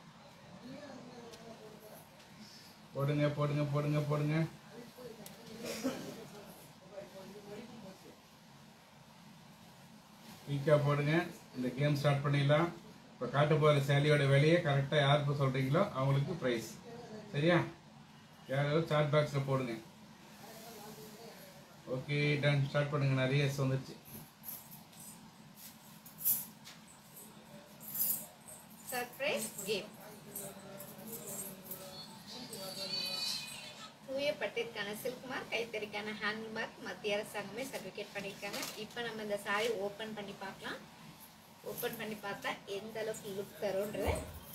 போடுங்க போடுங்க போடுங்க போடுங்க குயிக்காக போடுங்க இந்த கேம் ஸ்டார்ட் பண்ணிடலாம் இப்போ காட்ட போகிற சேலையோட விலையை கரெக்டாக யார் இப்போ சொல்கிறீங்களோ அவங்களுக்கு ப்ரைஸ் சரியா யாராவது சாட் பாக்ஸில் போடுங்க ஓகே டன் ஸ்டார்ட் பண்ணுங்க நிறைய எஸ் வந்துச்சு சர்ப்ரைஸ் கேம் தூய பட்டிற்கான சில்க் மார்க் கைத்தறிக்கான ஹேண்ட் மார்க் மத்திய அரசாங்கமே சர்டிஃபிகேட் பண்ணியிருக்காங்க இப்போ நம்ம இந்த சாரி ஓப்பன் பண்ணி பார்க்கலாம் ஓப்பன் பண்ணி பார்த்தா எந்த அளவுக்கு லுக் தரும்ன்றத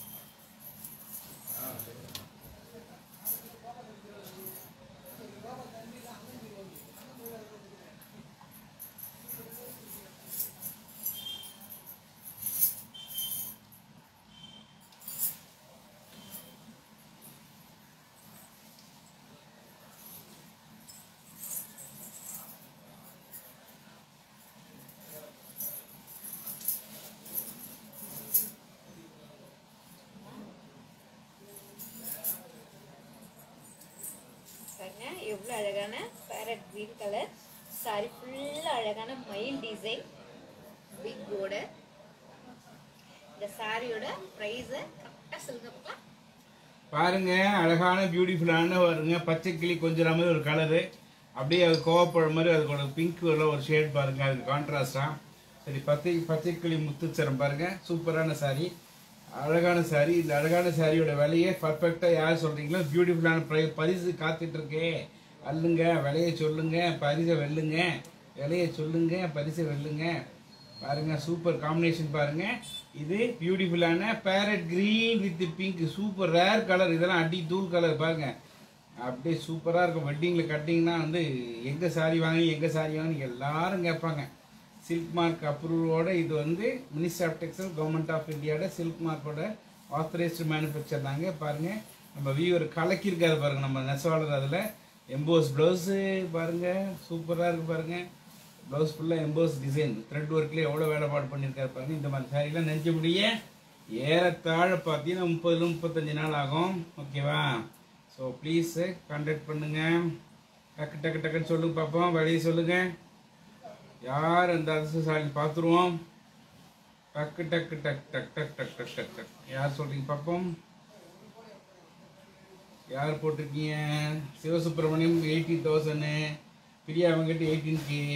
பாருங்க எவ்வளோ அழகான பேரட் கிரீன் கலர் சாரி ஃபுல்லாக அழகான மயில் டிசைன் பிக் border இந்த சாரியோட ப்ரைஸை கரெக்டாக சொல்லுங்க பார்க்கலாம் பாருங்க அழகான பியூட்டிஃபுல்லான வருங்க பச்சை கிளி கொஞ்சம் மாதிரி ஒரு கலரு அப்படியே அது கோவப்பழம் மாதிரி அதுக்கு ஒரு பிங்க் ஒரு ஷேட் பாருங்க அதுக்கு கான்ட்ராஸ்டா சரி பச்சை பச்சை கிளி முத்துச்சரம் பாருங்க சூப்பரான சாரி அழகான சாரி இந்த அழகான சாரியோட விலையே பர்ஃபெக்டாக யார் சொல்றீங்களோ பியூட்டிஃபுல்லான ப்ரை பரிசு காத்துட்டு இருக்கே அல்லுங்க விலையை சொல்லுங்க பரிசை வெல்லுங்க விலையை சொல்லுங்க பரிசை வெல்லுங்க பாருங்க சூப்பர் காம்பினேஷன் பாருங்க இது பியூட்டிஃபுல்லான parrot green with pink super rare colour இதெல்லாம் அடி தூள் கலர் பாருங்க அப்படியே சூப்பராக இருக்கும் வெட்டிங்கில் கட்டிங்கன்னா வந்து எங்கே சாரி வாங்கி எங்கே சாரி வாங்கி எல்லாரும் கேட்பாங்க சில்க் மார்க் அப்ரூவோட இது வந்து minister of textile government of இந்தியாவோட சில்க் மார்க்கோட ஆத்தரைஸ்டு மேனுஃபேக்சர் தாங்க பாருங்க நம்ம வியூவர் கலக்கியிருக்காரு பாருங்க நம்ம நெசவாளர் அதில் எம்போஸ் ப்ளவுஸு பாருங்க சூப்பராக இருக்கு பாருங்க ப்ளவுஸ் ஃபுல்லாக எம்போஸ் டிசைன் த்ரெட் ஒர்க்கில் எவ்வளோ வேலைப்பாடு பண்ணியிருக்காரு பாருங்க இந்த மாதிரி சாரிலாம் நெஞ்ச முடிய ஏறத்தாழ பார்த்தீங்கன்னா முப்பதுல முப்பத்தஞ்சு நாள் ஆகும் ஓகேவா ஸோ ப்ளீஸ் கான்டாக்ட் பண்ணுங்க டக்கு டக்கு டக்குன்னு சொல்லுங்க பார்ப்போம் வழியை சொல்லுங்க யார் அந்த அதிர்ஷ்டசாலி பார்த்துருவோம் டக்கு டக்கு டக் டக் டக் டக் டக் டக் டக் யார் சொல்றீங்க பார்ப்போம் யார் போட்டிருக்கீங்க Sivasubramaniam eighteen thousand Priya Venkat eighteen K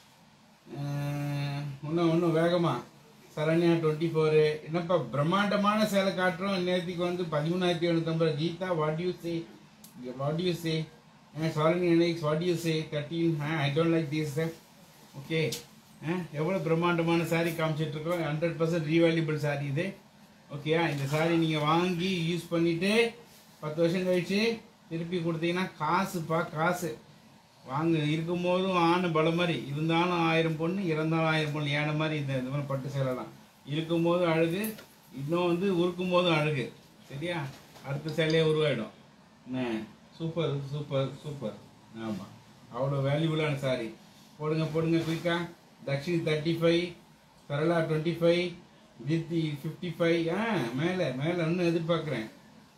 இன்னும் இன்னும் வேகமா சரண்யா டுவெண்ட்டி ஃபோரு என்னப்பா பிரம்மாண்டமான சேலை காட்டுறோம் நேற்றுக்கு வந்து பதிமூணாயிரத்தி எழுநூத்தம்பது Geetha what you say what you say sorry next what you say thirteen I don't like this okay எவ்வளோ பிரம்மாண்டமான saree காமிச்சிட்டு இருக்கோம் ஹண்ட்ரட் பர்சன்ட் ரீவேல்யூபிள் saree இது ஓகேயா இந்த saree நீங்கள் வாங்கி யூஸ் பண்ணிட்டு பத்து வருஷம் கழிச்சு திருப்பி கொடுத்தீங்கன்னா காசுப்பா காசு வாங்க இருக்கும்போதும் ஆன பல மாதிரி இருந்தாலும் ஆயிரம் பொண்ணு இறந்தாலும் ஆயிரம் பொண்ணு ஏன மாதிரி இந்த இந்த மாதிரி பட்டு சேலைலாம் இருக்கும்போதும் அழகு இன்னும் வந்து உருக்கும் போதும் அழகு சரியா அடுத்த சேலையே உருவாயிடும் என்ன சூப்பர் சூப்பர் சூப்பர் ஆமாம் அவ்வளோ வேல்யூபுளான சாரி போடுங்க போடுங்க குயிக்கா Dakshini thirty five Sarala twenty five Deepti fifty five ஆ மேலே மேலே இன்னும் எதிர்பார்க்குறேன்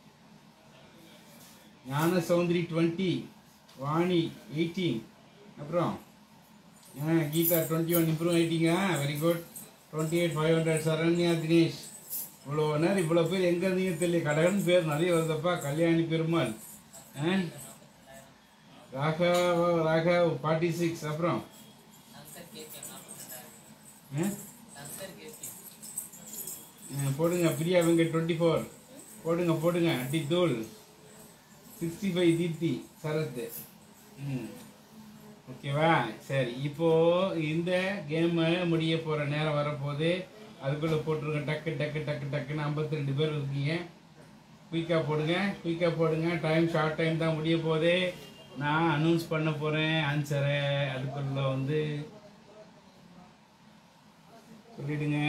ஞான சௌந்தரி டுவெண்ட்டி வாணி எயிட்டீன் அப்புறம் ஆ கீதா டுவெண்ட்டி ஒன் இம்ப்ரூவ் ஆயிட்டீங்க very good twenty eight five hundred Saranya Dinesh இவ்வளோ நேரம் இவ்வளோ பேர் எங்கே இருந்தீங்க தெரியல கடகன் பேர் நிறைய வருதப்பா கல்யாணி பெருமாள் ஆ ராகவ் ராகவ் ஃபார்ட்டி சிக்ஸ் அப்புறம் ஆ? ஆ, போடுங்க பிரியா வெங்கட் டுவெண்ட்டி ஃபோர் போடுங்க போடுங்க அடி தூள் சிக்ஸ்டி ஃபைவ் தீப்தி சரத் ம் ஓகேவா சரி இப்போ இந்த கேம் முடிய போகிற நேரம் வரப்போகுது அதுக்குள்ளே போட்டுருங்க டக்கு டக்கு டக்கு டக்குன்னு ஐம்பத்தி ரெண்டு பேர் இருக்கீங்க குயிக்காக போடுங்க குயிக்காக போடுங்க டைம் ஷார்ட் டைம் தான் முடிய போகுது நான் அனௌன்ஸ் பண்ண போகிறேன் ஆன்சரை அதுக்குள்ள வந்து சொல்லிடுங்க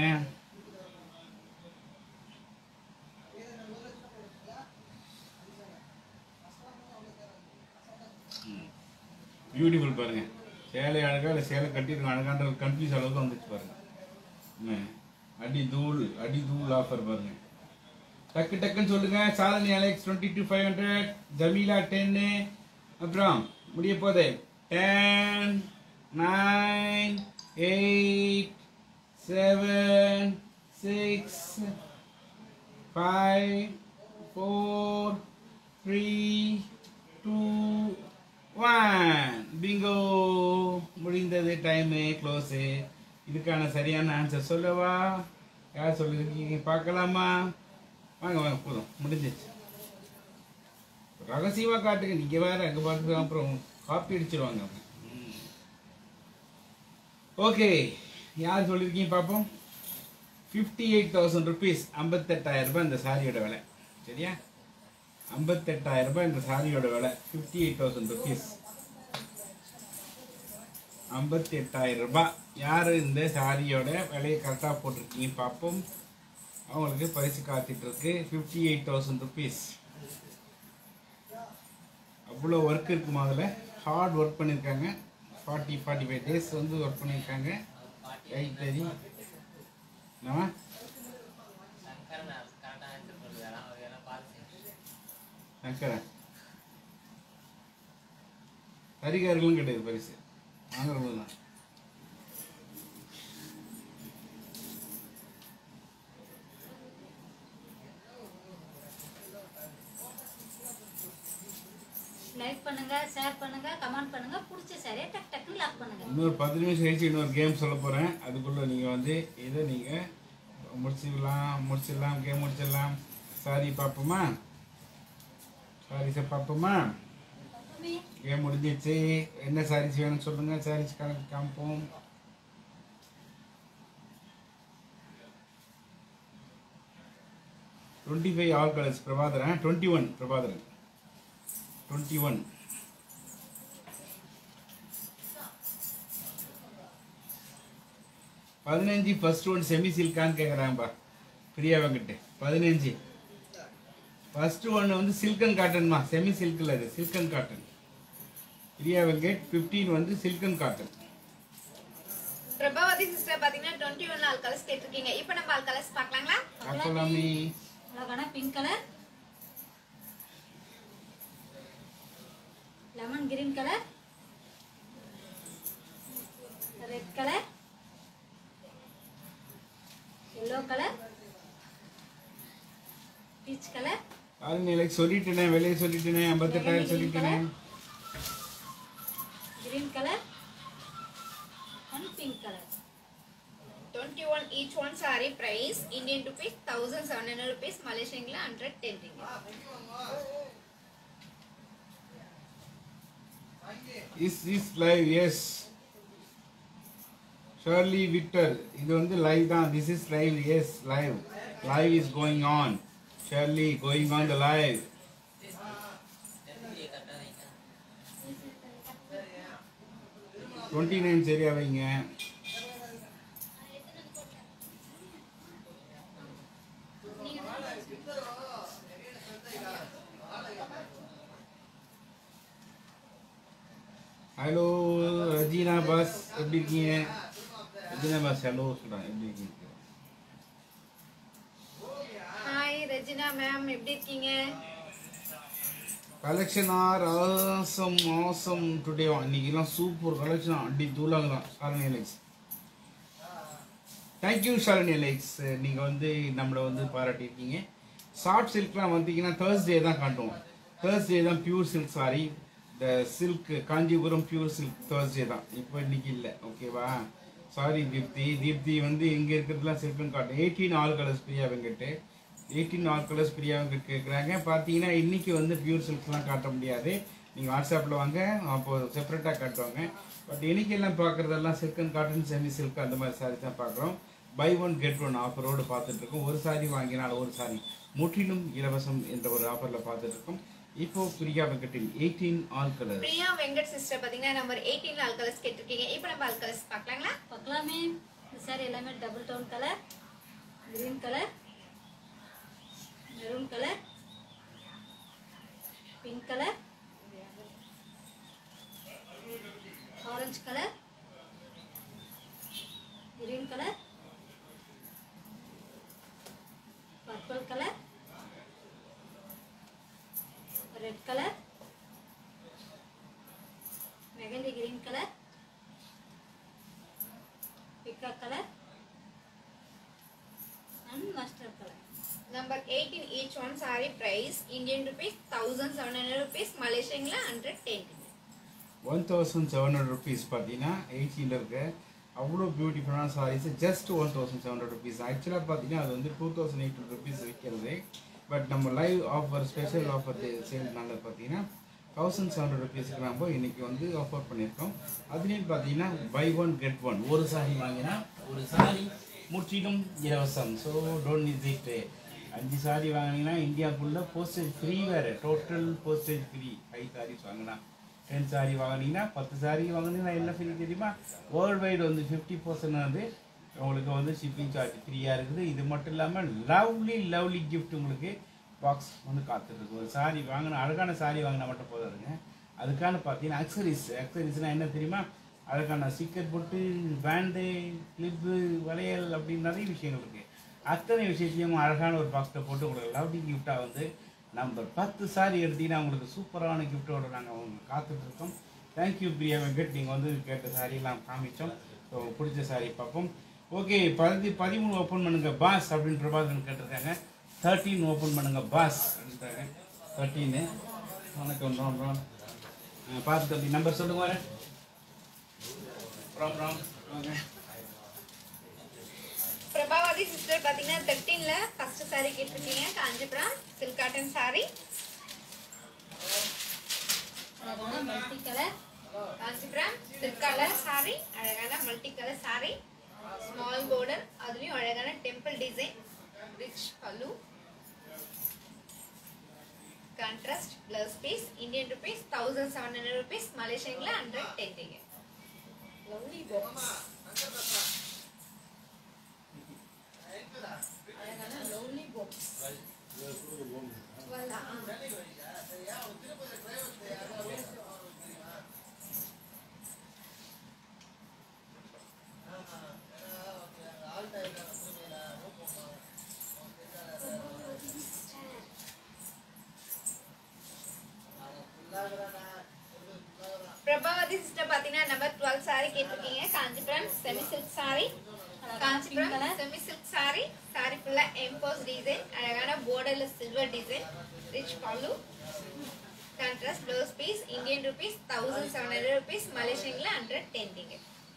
பியூட்டிஃபுல் பாருங்க சேலை அழகா இல்லை சேலை கட்டிருக்கோம் அழகான்ற கன்ஃபியூஸ் அளவுக்கு வந்துச்சு பாருங்க என்ன, அடி தூள் அடி தூள் ஆஃபர் பாருங்க டக்கு டக்குன்னு சொல்லுங்க சாதனை Alex twenty two five hundred Jameela டென்னு அப்புறம் முடிய போதே ten nine eight seven six five four three two one bingo முடிந்தது டைமு க்ளோஸு இதுக்கான சரியான ஆன்சர் சொல்லவா யார் சொல்லியிருக்கீங்க பார்க்கலாமா வாங்க வாங்க போதும் முடிஞ்சிச்சு ரகசியமாக காட்டுங்க நீங்கள் வேற அங்கே பார்த்து அப்புறம் காப்பி அடிச்சிருவாங்க ஓகே யார் சொல்லியிருக்கீங்க பார்ப்போம் ஃபிஃப்டி எயிட் தௌசண்ட் ருபீஸ் ஐம்பத்தெட்டாயிரம் ரூபாய் இந்த சாரியோட விலை சரியா ஐம்பத்தெட்டாயிரம் ரூபாய் இந்த சாரியோட விலை ஃபிஃப்டி எயிட் தௌசண்ட் ருபீஸ் ஐம்பத்தி எட்டாயிரம் ரூபாய் யார் இந்த சாரியோட விலையை கரெக்டாக போட்டிருக்கீங்க பார்ப்போம் அவங்களுக்கு பரிசு காத்துட்டு இருக்கு ஃபிஃப்டி எயிட் தௌசண்ட் ருபீஸ் அவ்வளோ ஒர்க் இருக்குமா அதில் ஹார்ட் ஒர்க் பண்ணியிருக்காங்க ஃபார்ட்டி ஃபார்ட்டி ஃபைவ் டேஸ் வந்து ஒர்க் பண்ணியிருக்காங்க கைத்தறி என்னவா சங்கரன் ஹரிகார்களும் கிடையாது பரிசு வாங்குறவங்க தான் லைக் பண்ணுங்க ஷேர் பண்ணுங்க கமெண்ட் பண்ணுங்க பிடிச்ச சரியா டக் டக்குன்னு லாக் பண்ணுங்க இன்னொரு பத்து நிமிஷம் கழிச்சு இன்னொரு கேம் சொல்ல போகிறேன் அதுக்குள்ளே நீங்கள் வந்து இதை நீங்கள் முடிச்சிடலாம் முடிச்சிடலாம் கேம் முடிச்சிடலாம் சாரி பார்ப்போமா சாரி சார் பார்ப்போமா கேம் முடிஞ்சிச்சு என்ன சாரீஸ் வேணும்னு சொல்லுங்கள் சாரீஸ் கணக்கு காமிப்போம் twenty five all colours Prabhakaran twenty one Prabhakaran twenty one பதினஞ்சு ஃபர்ஸ்ட் ஒன் செமி சில்கான்னு கேட்குறாங்கப்பா பிரியா வெங்கட் பதினஞ்சு ஃபர்ஸ்ட் ஒன் வந்து சில்கன் காட்டன்மா செமி சில்கில் அது silk and cotton Priya Venkat fifteen வந்து சில்கன் காட்டன் பிரபாவதி சிஸ்டர் பாத்தீங்கன்னா டுவெண்ட்டி ஒன் ஆல் கலர்ஸ் கேட்டிருக்கீங்க இப்போ நம்ம ஆல் கலர்ஸ் பார்க்கலாங்களா பார்க்கலாமே அழகான pink colour lemon green colour red colour yellow colour peach colour பாருங்க எனக்கு சொல்லிட்டேனே விலையை சொல்லிட்டேனே ஐம்பத்தெட்டாயிரம் சொல்லிட்டேனே green colour and pink colour twenty one each one sari price Indian rupees thousand seven hundred rupees மலேசியன்ல hundred ten is is live yes Shirley Victor இது வந்து லைவ் தான் this is live yes live live is going on Shirley going on the live twenty nine சரியா வைங்க ஹலோ ரஜினா பாஸ் எப்படி இருக்கீங்க ரஜினா பாஸ் ஹலோ சொல்கிறேன் எப்படி இருக்கீங்க ஹாய் ரஜினா மேம் எப்படி இருக்கீங்க collection are awesome awesome today இன்னைக்கெல்லாம் சூப்பர் கலெக்ஷன் அடி தூளாங்கலாம் Shalini Alex thank you Shalini Alex நீங்கள் வந்து நம்மளை வந்து பாராட்டியிருக்கீங்க ஷார்ட் சில்க்லாம் வந்தீங்கன்னா தேர்ஸ்டே தான் காட்டுவோம் தேர்ஸ்டே தான் பியூர் சில்க் சாரி இந்த silk Kanchipuram pure silk Thursday தான் இப்போ இன்னைக்கு இல்லை ஓகேவா சாரி தீப்தி தீப்தி வந்து இங்கே இருக்கிறதுலாம் சில்க்குன்னு காட்டும் eighteen all colours Priya Venkat eighteen all colours Priya Venkat கேட்குறாங்க பார்த்தீங்கன்னா இன்னைக்கு வந்து பியூர் சில்க்லாம் காட்ட முடியாது நீங்கள் வாட்ஸ்அப்பில் வாங்க அப்போ செப்பரேட்டாக காட்டுவாங்க பட் இன்னைக்கு எல்லாம் பார்க்குறதெல்லாம் silk and cotton semi silk அந்த மாதிரி சாரி தான் பார்க்குறோம் பை ஒன் கெட் ஒன் ஆஃபரோடு பார்த்துட்டு இருக்கோம் ஒரு சாரி வாங்கினால் ஒரு சாரி முற்றிலும் இலவசம் என்ற ஒரு ஆஃபரில் பார்த்துட்டு இருக்கோம் இப்போ பிரியா வெங்கட்டின் eighteen all colour Priya Venkat sister பாத்தீங்கன்னா நம்பர் எயிட்டீன் ஆல் கலர்ஸ் கேட்டிருக்கீங்க இப்போ நம்ம ஆல் கலர்ஸ் பார்க்கலாங்களா பார்க்கலாமே இந்த சாரி எல்லாமே double tone colour green colour maroon colour pink colour orange colour green colour purple colour red colour mehndi green colour பிக்கா colour and mustard colour number eighteen each one sari price Indian rupees thousand seven hundred rupees மலேசியன்ல hundred ten one thousand seven hundred rupees பார்த்தீங்கன்னா எயிட்டீனில் இருக்க அவ்வளோ பியூட்டிஃபுல்லான saris just one thousand seven hundred rupees ஆக்சுவலாக பார்த்தீங்கன்னா அது வந்து two thousand eight hundred rupees விற்கிறது பட் நம்ம லைவ் ஆஃபர் ஸ்பெஷல் ஆஃபர் சேல்னால பார்த்தீங்கன்னா தௌசண்ட் செவன் ஹண்ட்ரட் ருபீஸ்க்கு நம்ம இன்னைக்கு வந்து ஆஃபர் பண்ணியிருக்கோம் அதுலேயும் பார்த்தீங்கன்னா பை ஒன் கெட் ஒன் ஒரு சாரி வாங்கினா ஒரு சாரி முற்றிலும் இலவசம் ஸோ டோன்ட் மிஸ் இட் அஞ்சு சாரி வாங்கினீங்கன்னா இந்தியாவுக்குள்ள போஸ்டேஜ் ஃப்ரீ வேறு total postage free five saris வாங்கினா டென் சாரி வாங்கினீங்கன்னா பத்து சாரி வாங்கினீங்கன்னா என்ன ஃப்ரீ தெரியுமா வேர்ல்டு வைடு வந்து ஃபிஃப்டி பர்சன்ட் வந்து உங்களுக்கு வந்து ஷிப்பிங் சார்ஜ் ஃப்ரீயாக இருக்குது இது மட்டும் இல்லாமல் லவ்லி லவ்லி gift உங்களுக்கு பாக்ஸ் வந்து காத்துருக்கு ஒரு சாரி வாங்கின அழகான சாரி வாங்கினா மட்டும் போதாதுங்க அதுக்கான பார்த்தீங்கன்னா அக்சரிஸ் அக்சரிஸ்னால் என்ன தெரியுமா அழகான ஸ்டிக்கர் போட்டு பேண்டு கிளிப்பு வளையல் அப்படின்னு நிறைய விஷயங்கள் இருக்குது அத்தனை விஷயத்தையும் அழகான ஒரு பாக்ஸில் போட்டு உங்களுக்கு லவ்லி கிஃப்டாக வந்து நம்ம பத்து சாரி எடுத்தீங்கன்னா உங்களுக்கு சூப்பரான கிஃப்ட்டோட நாங்கள் உங்களுக்கு காத்துட்ருக்கோம் தேங்க்யூ பிரியா வெங்கட் நீங்கள் வந்து கேட்ட சாரியெல்லாம் காமிச்சோம் ஸோ பிடிச்ச சாரி பார்ப்போம் ஓகே பதி பதிமூணு ஓப்பன் பண்ணுங்க பாஸ் அப்படின்னு பிரபாகரன் கேட்டிருக்காங்க தேர்ட்டீன் ஓப்பன் பண்ணுங்க பாஸ் அப்படின்றாங்க தேர்ட்டீனு வணக்கம் ராம் ராம் ஆ, பார்த்து தம்பி நம்பர் சொல்லுங்க வரேன் ராம் ராம் வாங்க பிரபாவதி சிஸ்டர் பாத்தீங்கன்னா தேர்ட்டீன்ல ஃபர்ஸ்ட் சாரி கேட்டிருக்கீங்க காஞ்சிபுரம் சில்க் காட்டன் சாரி அழகான multi colour Kanchipuram silk colour sari அழகான multi colour sari small border அதுலயும் அழகான temple design rich pallu contrast blouse piece Indian rupees thousand seven hundred rupees மலேசியன்ல ஹண்ட்ரட் டென்டிங்க லவ்லி பாக்ஸ் அழகான லவ்லி பாக்ஸ் வல்லா பிரபாவதி சிஸ்டர் பாத்தீங்கன்னா நம்பர் டுவெல் சாரி கேட்டிருக்கீங்க Kanchipuram semi silk sari Kanchipuram semi silk sari sari ஃபுல்லா எம்போஸ் டிசைன் அழகான borderல silver design rich pallu contrast blouse piece Indian rupees thousand seven hundred rupees மலேசியன்ல ஹண்ட்ரட் டென்டிங்க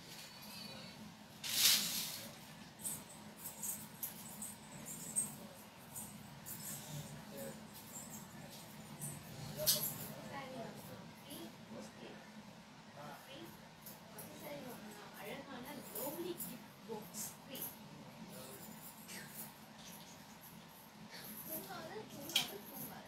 அழகான லவ்லி கிஃப்ட் பாக்ஸ் தூங்காத தூங்காத தூங்காத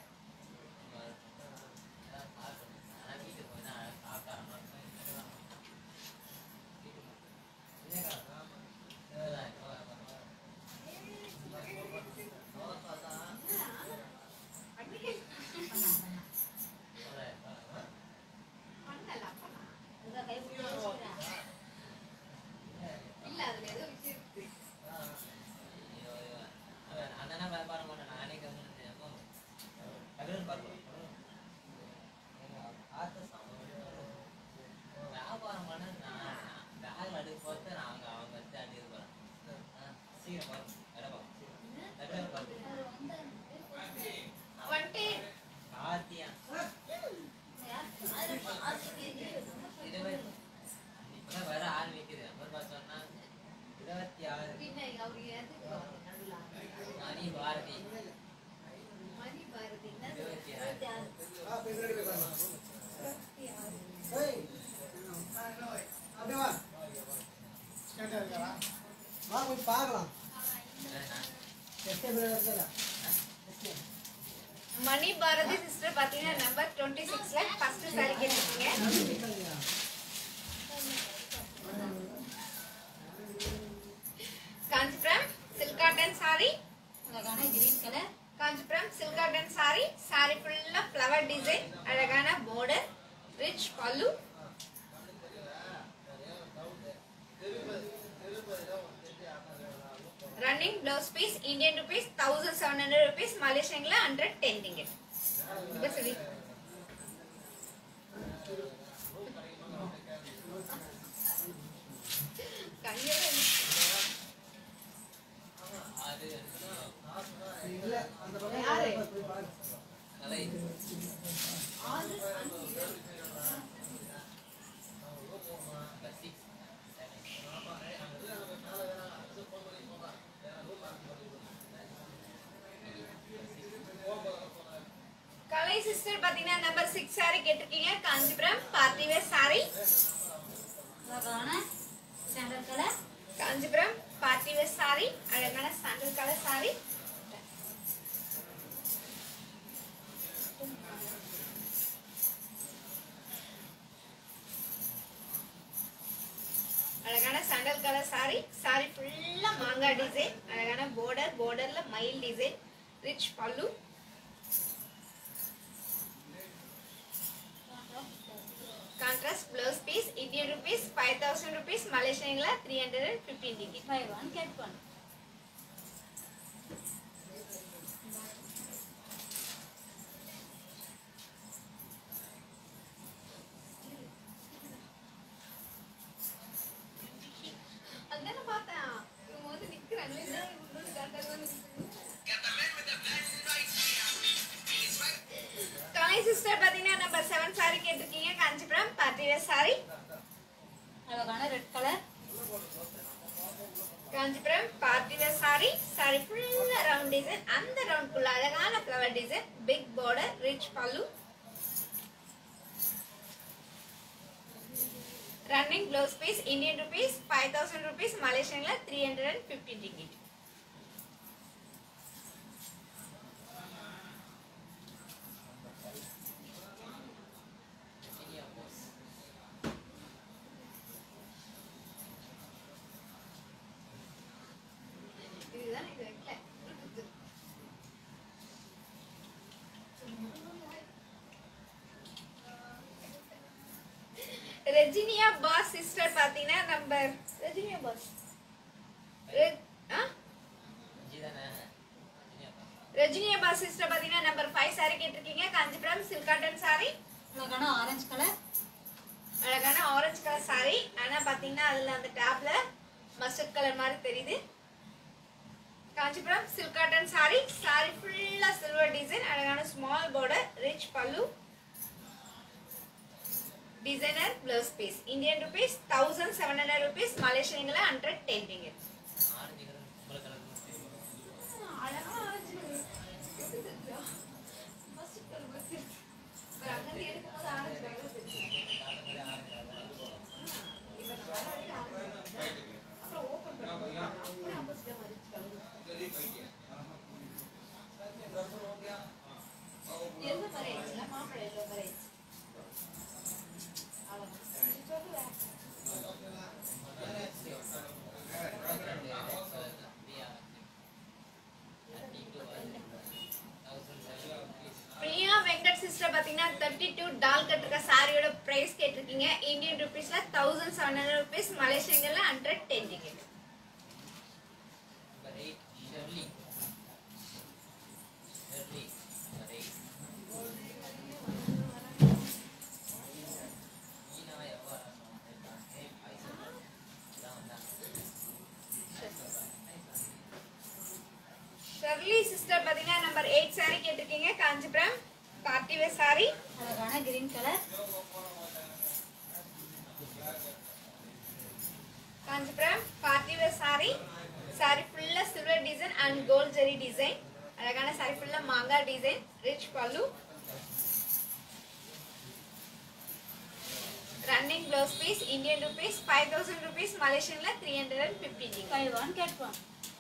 பண்ணலாம் பண்ணலாம் அதுதான் கை பிடிச்சி வச்சுக்கிறேன். இல்ல அதுல ஏதோ விஷயம் இருக்கு வந்துட்டு இருபத்தி ஆறு பின்ன அவர் எதுக்கு அவர் நடுவுல ஆடுறாரு? மணி பாரதி மணி பாரதி என்னது? இருபத்தி ஆறு இருபத்தி ஆறு. அப்படியே வா வா போய் பார்க்கலாம் எத்தனை பேர் இருக்கிறா மணி பாரதி சிஸ்டர் பாத்தீங்கன்னா நம்பர் டுவெண்ட்டி சிக்ஸ்ல ஃபர்ஸ்ட் சாரி கேட்டிருக்கீங்க காஞ்சிபுரம் சில்க் காட்டன் சாரி அழகான green colour Kanchipuram silk cotton sari sari ஃபுல்லா ஃப்ளவர் டிசைன் அழகான border rich pallu running blouse piece Indian rupees thousand seven hundred rupees மலேசியன்ல ஹண்ட்ரட் டென் டிங்கெட் சரி கையோட அது இல்ல அந்த பக்கம் யாரு? போய் பாரு கலை ஆறு அஞ்சு பசி கலை சிஸ்டர் பாத்தீங்கன்னா நம்பர் சிக்ஸ் சாரி கேட்டிருக்கீங்க காஞ்சிபுரம் பார்ட்டி வேர் சாரி அழகான sandal colour Kanchipuram party wear sari அழகான சாண்டல் கலர் சாரி அழகான சாண்டல் கலர் சாரி சாரி ஃபுல்லா மாங்காய் டிசைன் அழகான border borderல மயில் design rich pallu contrast blouse piece Indian rupees five thousand rupees மலேசியன்ல த்ரீ ஹண்ட்ரட் அண்ட் ஃபிஃப்டீன் டிக்கெட் ஃபைவ் ஒன் கெட் ஒன் அதானே பார்த்தேன் இவங்க வந்து நிக்கிறாங்க என்ன இவங்களோட கரெக்டாக தான் கலை சிஸ்டர் பாத்தீங்கன்னா நம்பர் செவன் சாரி கேட்டிருக்கீங்க காஞ்சிபுரம் பார்ட்டிவேர் சாரி அழகான red colour Kanchipuram party wear sari sari ஃபுல்லா ரவுண்ட் டிசைன் அந்த ரவுண்ட்குள்ள அழகான flower design big border rich pallu running blouse piece Indian rupees five thousand rupees மலேசியன்ல த்ரீ ஹண்ட்ரட் அண்ட் ஃபிஃப்டி டிக்கெட் இது வைக்கல. ரெஜினியா பாஸ் சிஸ்டர் பாத்தீங்கன்னா நம்பர் ரெஜினியா பாஸ் ரெ- ஆ? ரஜினியா பாஸ் சிஸ்டர் பாத்தீங்கன்னா நம்பர் ஃபைவ் சாரி கேட்டிருக்கீங்க காஞ்சிபுரம் சில்க் காட்டன் சாரி அழகான ஆரஞ்சு கலர் அழகான ஆரஞ்சு கலர் சாரி ஆனா பாத்தீங்கன்னா அதுல அந்த டேப்ல மஸ்டர்ட் கலர் மாதிரி தெரியுது காஞ்சிபுரம் சில்க் காட்டன் சாரி சாரி ஃபுல்லா சில்வர் டிசைன் அழகான small border rich pallu designer blouse piece Indian rupees thousand seven hundred rupees மலேசியன்ல ஹண்ட்ரட் டென் ரிங்கட் அழகா ஆரஞ்சு colour. எப்படி தெரியுதா? mustard colour மாதிரி தெரியுது. ஒரு அங்கிருந்து எடுக்கும்போது ஆரஞ்சு colour தெரியுது. இப்ப நான் வர வரைக்கும் ஆரஞ்சு colour. அப்புறம் open பண்ணும்போது அப்படியே opposite ஆ மாறிடுச்சு colour. எந்த மாதிரி ஆயிடுச்சுன்னா மாம்பழம் எல்லோ மாதிரி ஆயிடுச்சு அவ்வளவுதான். இது சொல்லுவேன். பிரியா வெங்கட் சிஸ்டர் பாத்தீங்கன்னா தேர்ட்டி டூ டால் கட்டிருக்க சாரியோட பிரைஸ் கேட்டிருக்கீங்க இந்தியன் ருபீஸ்ல தௌசண்ட் செவன் ஹண்ட்ரட் ருபீஸ் மலேசியங்கள்ல ஹண்ட்ரட் டென் டிக்கெட் ஷர்லி சிஸ்டர் பாத்தீங்கன்னா நம்பர் எயிட் சாரி கேட்டிருக்கீங்க காஞ்சிபுரம் பார்ட்டி வேர் சாரி அழகான green colour Kanchipuram party wear sari sari ஃபுல்லா silver design and gold zari design அழகான சாரி ஃபுல்லா மாங்கா design rich pallu running blouse piece Indian rupees five thousand rupees மலேசியன்ல three hundred and fifty five one get one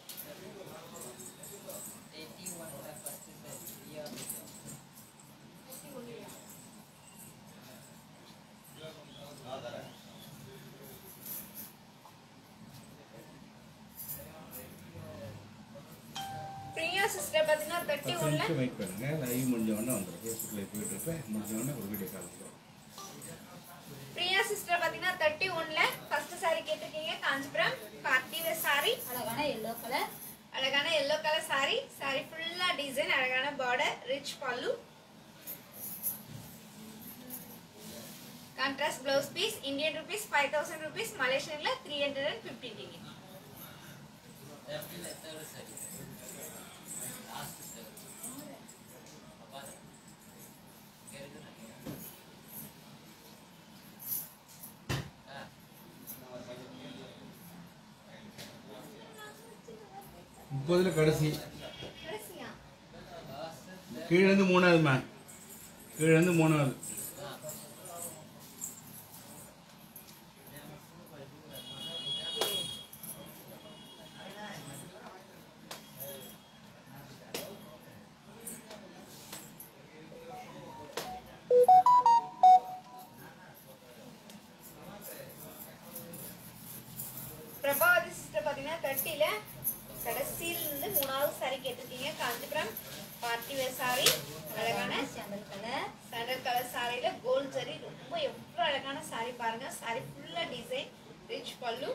Priya sister பாத்தீங்கன்னா தேர்ட்டி பத்து ஒன்ல நிமிஷம் வெயிட் பண்ணுங்க லைவ் முடிஞ்ச உடனே வந்துடும் ஃபேஸ்புக்கில் போயிட்டு இருப்பேன் முடிஞ்ச உடனே ஒரு வீடியோ கால் வந்துடும் பிரியா சிஸ்டர் பாத்தீங்கன்னா தேர்ட்டி ஒன்ல ஃபர்ஸ்ட் சாரி கேட்டிருக்கீங்க காஞ்சிபுரம் பார்ட்டி வேர் சாரி அழகான எல்லோ கலர் அழகான எல்லோ கலர் சாரி சாரி ஃபுல்லா டிசைன் அழகான border rich pallu contrast blouse piece Indian rupees five thousand rupees மலேசியன்ல த்ரீ ஹண்ட்ரட் அண்ட் ஃபிஃப்டி டிக்கெட் முப்பதுல கடைசி கடைசியா கீழேருந்து மூணாவதுமா கீழேருந்து மூணாவது பிரபாவதி சிஸ்டர் பாத்தீங்கன்னா தேர்ட்டில கடைசியில இருந்து மூணாவது சாரி கேட்டிருக்கீங்க காஞ்சிபுரம் பார்ட்டி வேர் சாரி அழகான சாண்டல் கலர் சாண்டல் கலர் சாரியில கோல்ட் ஜரி ரொம்ப எவ்வளவு அழகான சாரி பாருங்க சாரி ஃபுல்லா design rich pallu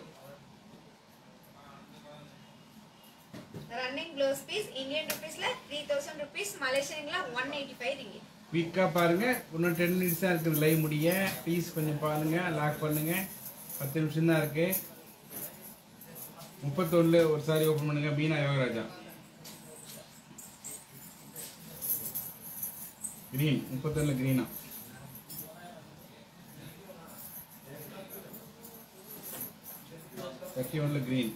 running blouse piece Indian ருபீஸ்ல த்ரீ தௌசண்ட் ருபீஸ் மலேசியன்ல ஒன் எயிட்டி ஃபைவ் ரிங்கி குயிக்காக பாருங்க இன்னும் டென் மினிட்ஸ் தான் இருக்குது லைவ் முடிய ப்ளீஸ் கொஞ்சம் பாருங்க லாக் பண்ணுங்க பத்து நிமிஷம் தான் இருக்கு முப்பத்தொன்னுல ஒரு சாரி ஓப்பன் பண்ணுங்க பீனா யோகராஜா கிரீன் முப்பத்தொன்னுல கிரீனா தேர்ட்டி ஒன்ல கிரீன்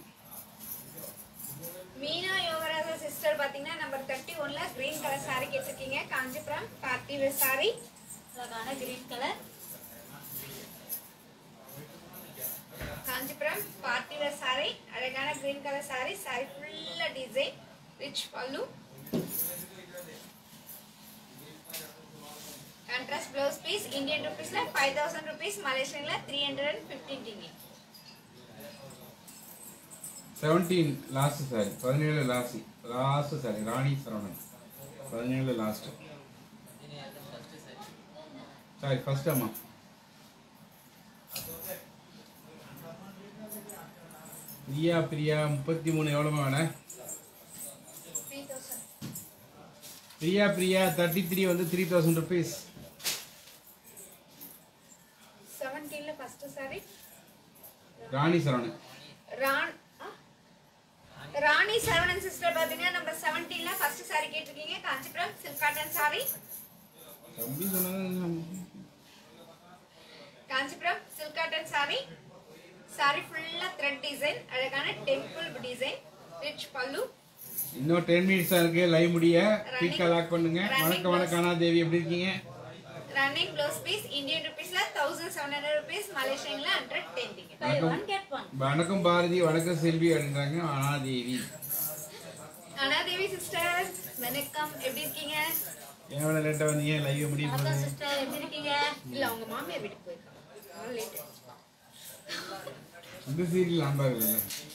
மீனா யோகராஜா சிஸ்டர் பாத்தீங்கன்னா நம்பர் தேர்ட்டி ஒன்ல கிரீன் கலர் சாரி கேட்டிருக்கீங்க காஞ்சிபுரம் பார்ட்டி வேர் சாரி அழகான green colour Kanchipuram party wear sari அழகான கிரீன் கலர் சாரி சாரி ஃபுல்லா design rich pallu contrast blouse piece Indian ருபீஸ்ல ஃபைவ் தௌசண்ட் ருபீஸ் மலேசியன்ல த்ரீ ஹண்ட்ரட் அண்ட் ஃபிஃப்டீன் டிங்கி செவன்டீன் லாஸ்ட் சாரி பதினேழு லாஸ்ட் லாஸ்ட் சாரி ராணி சரவணன் பதினேழு லாஸ்ட் சாரி ஃபர்ஸ்ட் அம்மா பிரியா பிரியா முப்பத்தி மூணு எவ்வளோமா வேணேன் three thousand Priya Priya thirty three வந்து த்ரீ தௌசண்ட் ருபீஸ் செவன்டீன்ல ஃபர்ஸ்ட் சாரி ராணி சரவணன் ரான் ஆ? ராணி சரவணன் சிஸ்டர் பாத்தீங்கன்னா நம்ம செவன்டீன்ல ஃபர்ஸ்ட் சாரி கேட்டிருக்கீங்க காஞ்சிபுரம் சில்க் காட்டன் சாரி தம்பி சொன்னது காஞ்சிபுரம் சில்க் காட்டன் சாரி சாரி ஃபுல்லா த்ரெட் டிசைன் அழகான டெம்பிள் டிசைன் ரிச் பல்லு இன்னும் டென் மினிட்ஸா இருக்கு லைவ் முடிய பீக்கா லாக் பண்ணுங்க வணக்கம் வணக்கம் அண்ணா தேவி எப்படி இருக்கீங்க ரன்னிங் ப்ளவுஸ் பீஸ் இந்தியன் ருபீஸ்ல தௌசண்ட் செவன் ஹண்ட்ரட் ருபீஸ் மலேசியன்ல ஹண்ட்ரட் டென் டிக்கெட் பை ஒன் கெட் ஒன் வணக்கம் பாரதி வணக்கம் செல்வி அப்படின்றாங்க அனாதேவி அனாதேவி சிஸ்டர் வணக்கம் எப்படி இருக்கீங்க எவ்வளோ லேட்டாக வந்தீங்க லைவ் முடிய வணக்கம் போகுது சிஸ்டர் எப்படி இருக்கீங்க இல்ல அவங்க மாமியார் வீட்டுக்கு போயிருக்காங்க அதனால late ஆயிடுச்சு. இந்த சீரியல் நான் பார்க்கல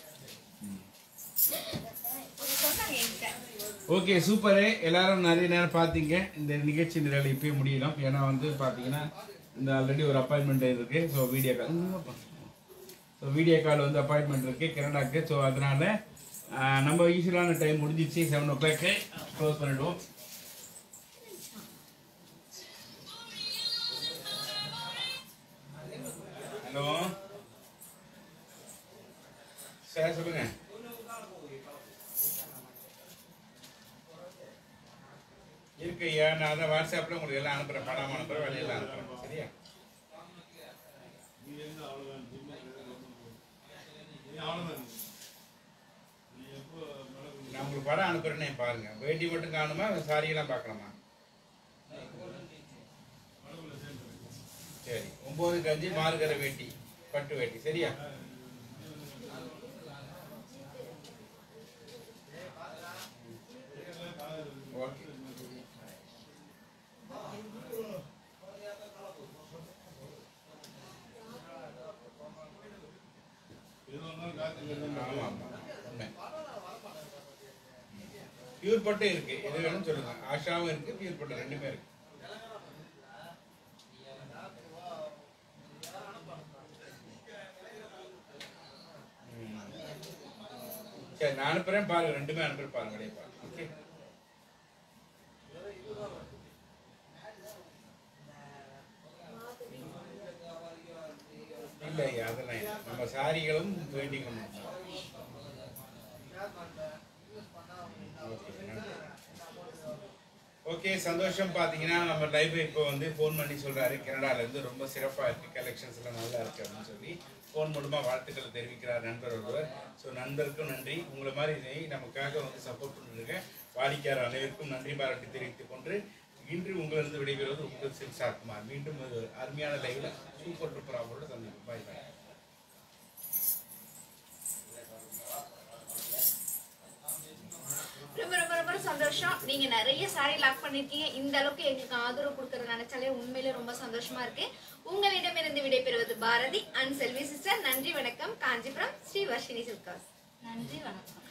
சொன்னாங்க என்கிட்ட ஓகே சூப்பரு எல்லாரும் நிறைய நேரம் பார்த்தீங்க இந்த நிகழ்ச்சி நிரல் இப்பயே முடியலாம் ஏன்னா வந்து பார்த்தீங்கன்னா இந்த ஆல்ரெடி ஒரு அப்பாயின்மெண்ட் இருக்கு so video call so video call வந்து அப்பாயின்மெண்ட் இருக்கு கனடாக்கு ஸோ அதனால ஆஹ், நம்ம யூஸ்வலான டைம் முடிஞ்சிச்சு செவன் ஓ கிளாக்கு க்ளோஸ் பண்ணிடுவோம் ஹலோ சார் சொல்லுங்க இருக்கு ஐயா நான் அதை வாட்ஸ்அப்பில் உங்களுக்கு எல்லாம் அனுப்புகிறேன் படம் அனுப்புகிறேன் வேலையெல்லாம் அனுப்புகிறேன் சரியா நான் உங்களுக்கு படம் அனுப்புறேனே பாருங்க வேட்டி மட்டும் காணுமா சாரியெல்லாம் பார்க்கலாமா சரி ஒன்பது கஞ்சி மாறுகிற வேட்டி பட்டு வேட்டி சரியா ஓகே ஆமா ஆமா உண்மை பியூர் பட்டு இருக்கு எது வேணும் சொல்லுங்க ஆஷாவும் இருக்கு பியூர் பட்டு ரெண்டுமே இருக்கு ம். சரி நான் அனுப்புறேன் பாருங்க ரெண்டுமே அனுப்புறேன் பாருங்க அப்படியே பாருங்க ஓகே இல்லை ஐயா அதெல்லாம் இல்லை. நம்ம சாரிகளும் வேண்டிங்களும் ஓகே நன்றி. ஓகே சந்தோஷம் பார்த்தீங்கன்னா நம்ம லைவ் இப்போ வந்து ஃபோன் பண்ணி சொல்றாரு கனடால இருந்து ரொம்ப சிறப்பாக இருக்கு கலெக்ஷன்ஸ் எல்லாம் நல்லா இருக்கு அப்படின்னு சொல்லி ஃபோன் மூலமா வாழ்த்துக்களை தெரிவிக்கிறார் நண்பர் ஒருவர் ஸோ நண்பருக்கும் நன்றி உங்களை மாதிரி இதை நமக்காக வந்து சப்போர்ட் பண்ணிருக்க வாடிக்கையாளர் அனைவருக்கும் நன்றி பாராட்டி தெரிவித்துக் கொண்டு இன்று உங்களிருந்து விடைபெறுவது உங்கள் சில்சார் குமார் மீண்டும் ஒரு அருமையான லைவ்ல சூப்பர் டூப்பர் அவரோட சந்திப்போம் பாய் பாய் ரொம்ப ரொம்ப ரொம்ப சந்தோஷம் நீங்க நிறைய சாரி லாக் பண்ணிருக்கீங்க இந்த அளவுக்கு எங்களுக்கு ஆதரவு கொடுக்கறது நினைச்சாலே உண்மையிலே ரொம்ப சந்தோஷமா இருக்கு உங்களிடமிருந்து விடைபெறுவது பாரதி அண்ட் செல்வி சிஸ்டர் நன்றி வணக்கம் காஞ்சிபுரம் ஸ்ரீ வர்ஷினி சில்காஸ் நன்றி வணக்கம்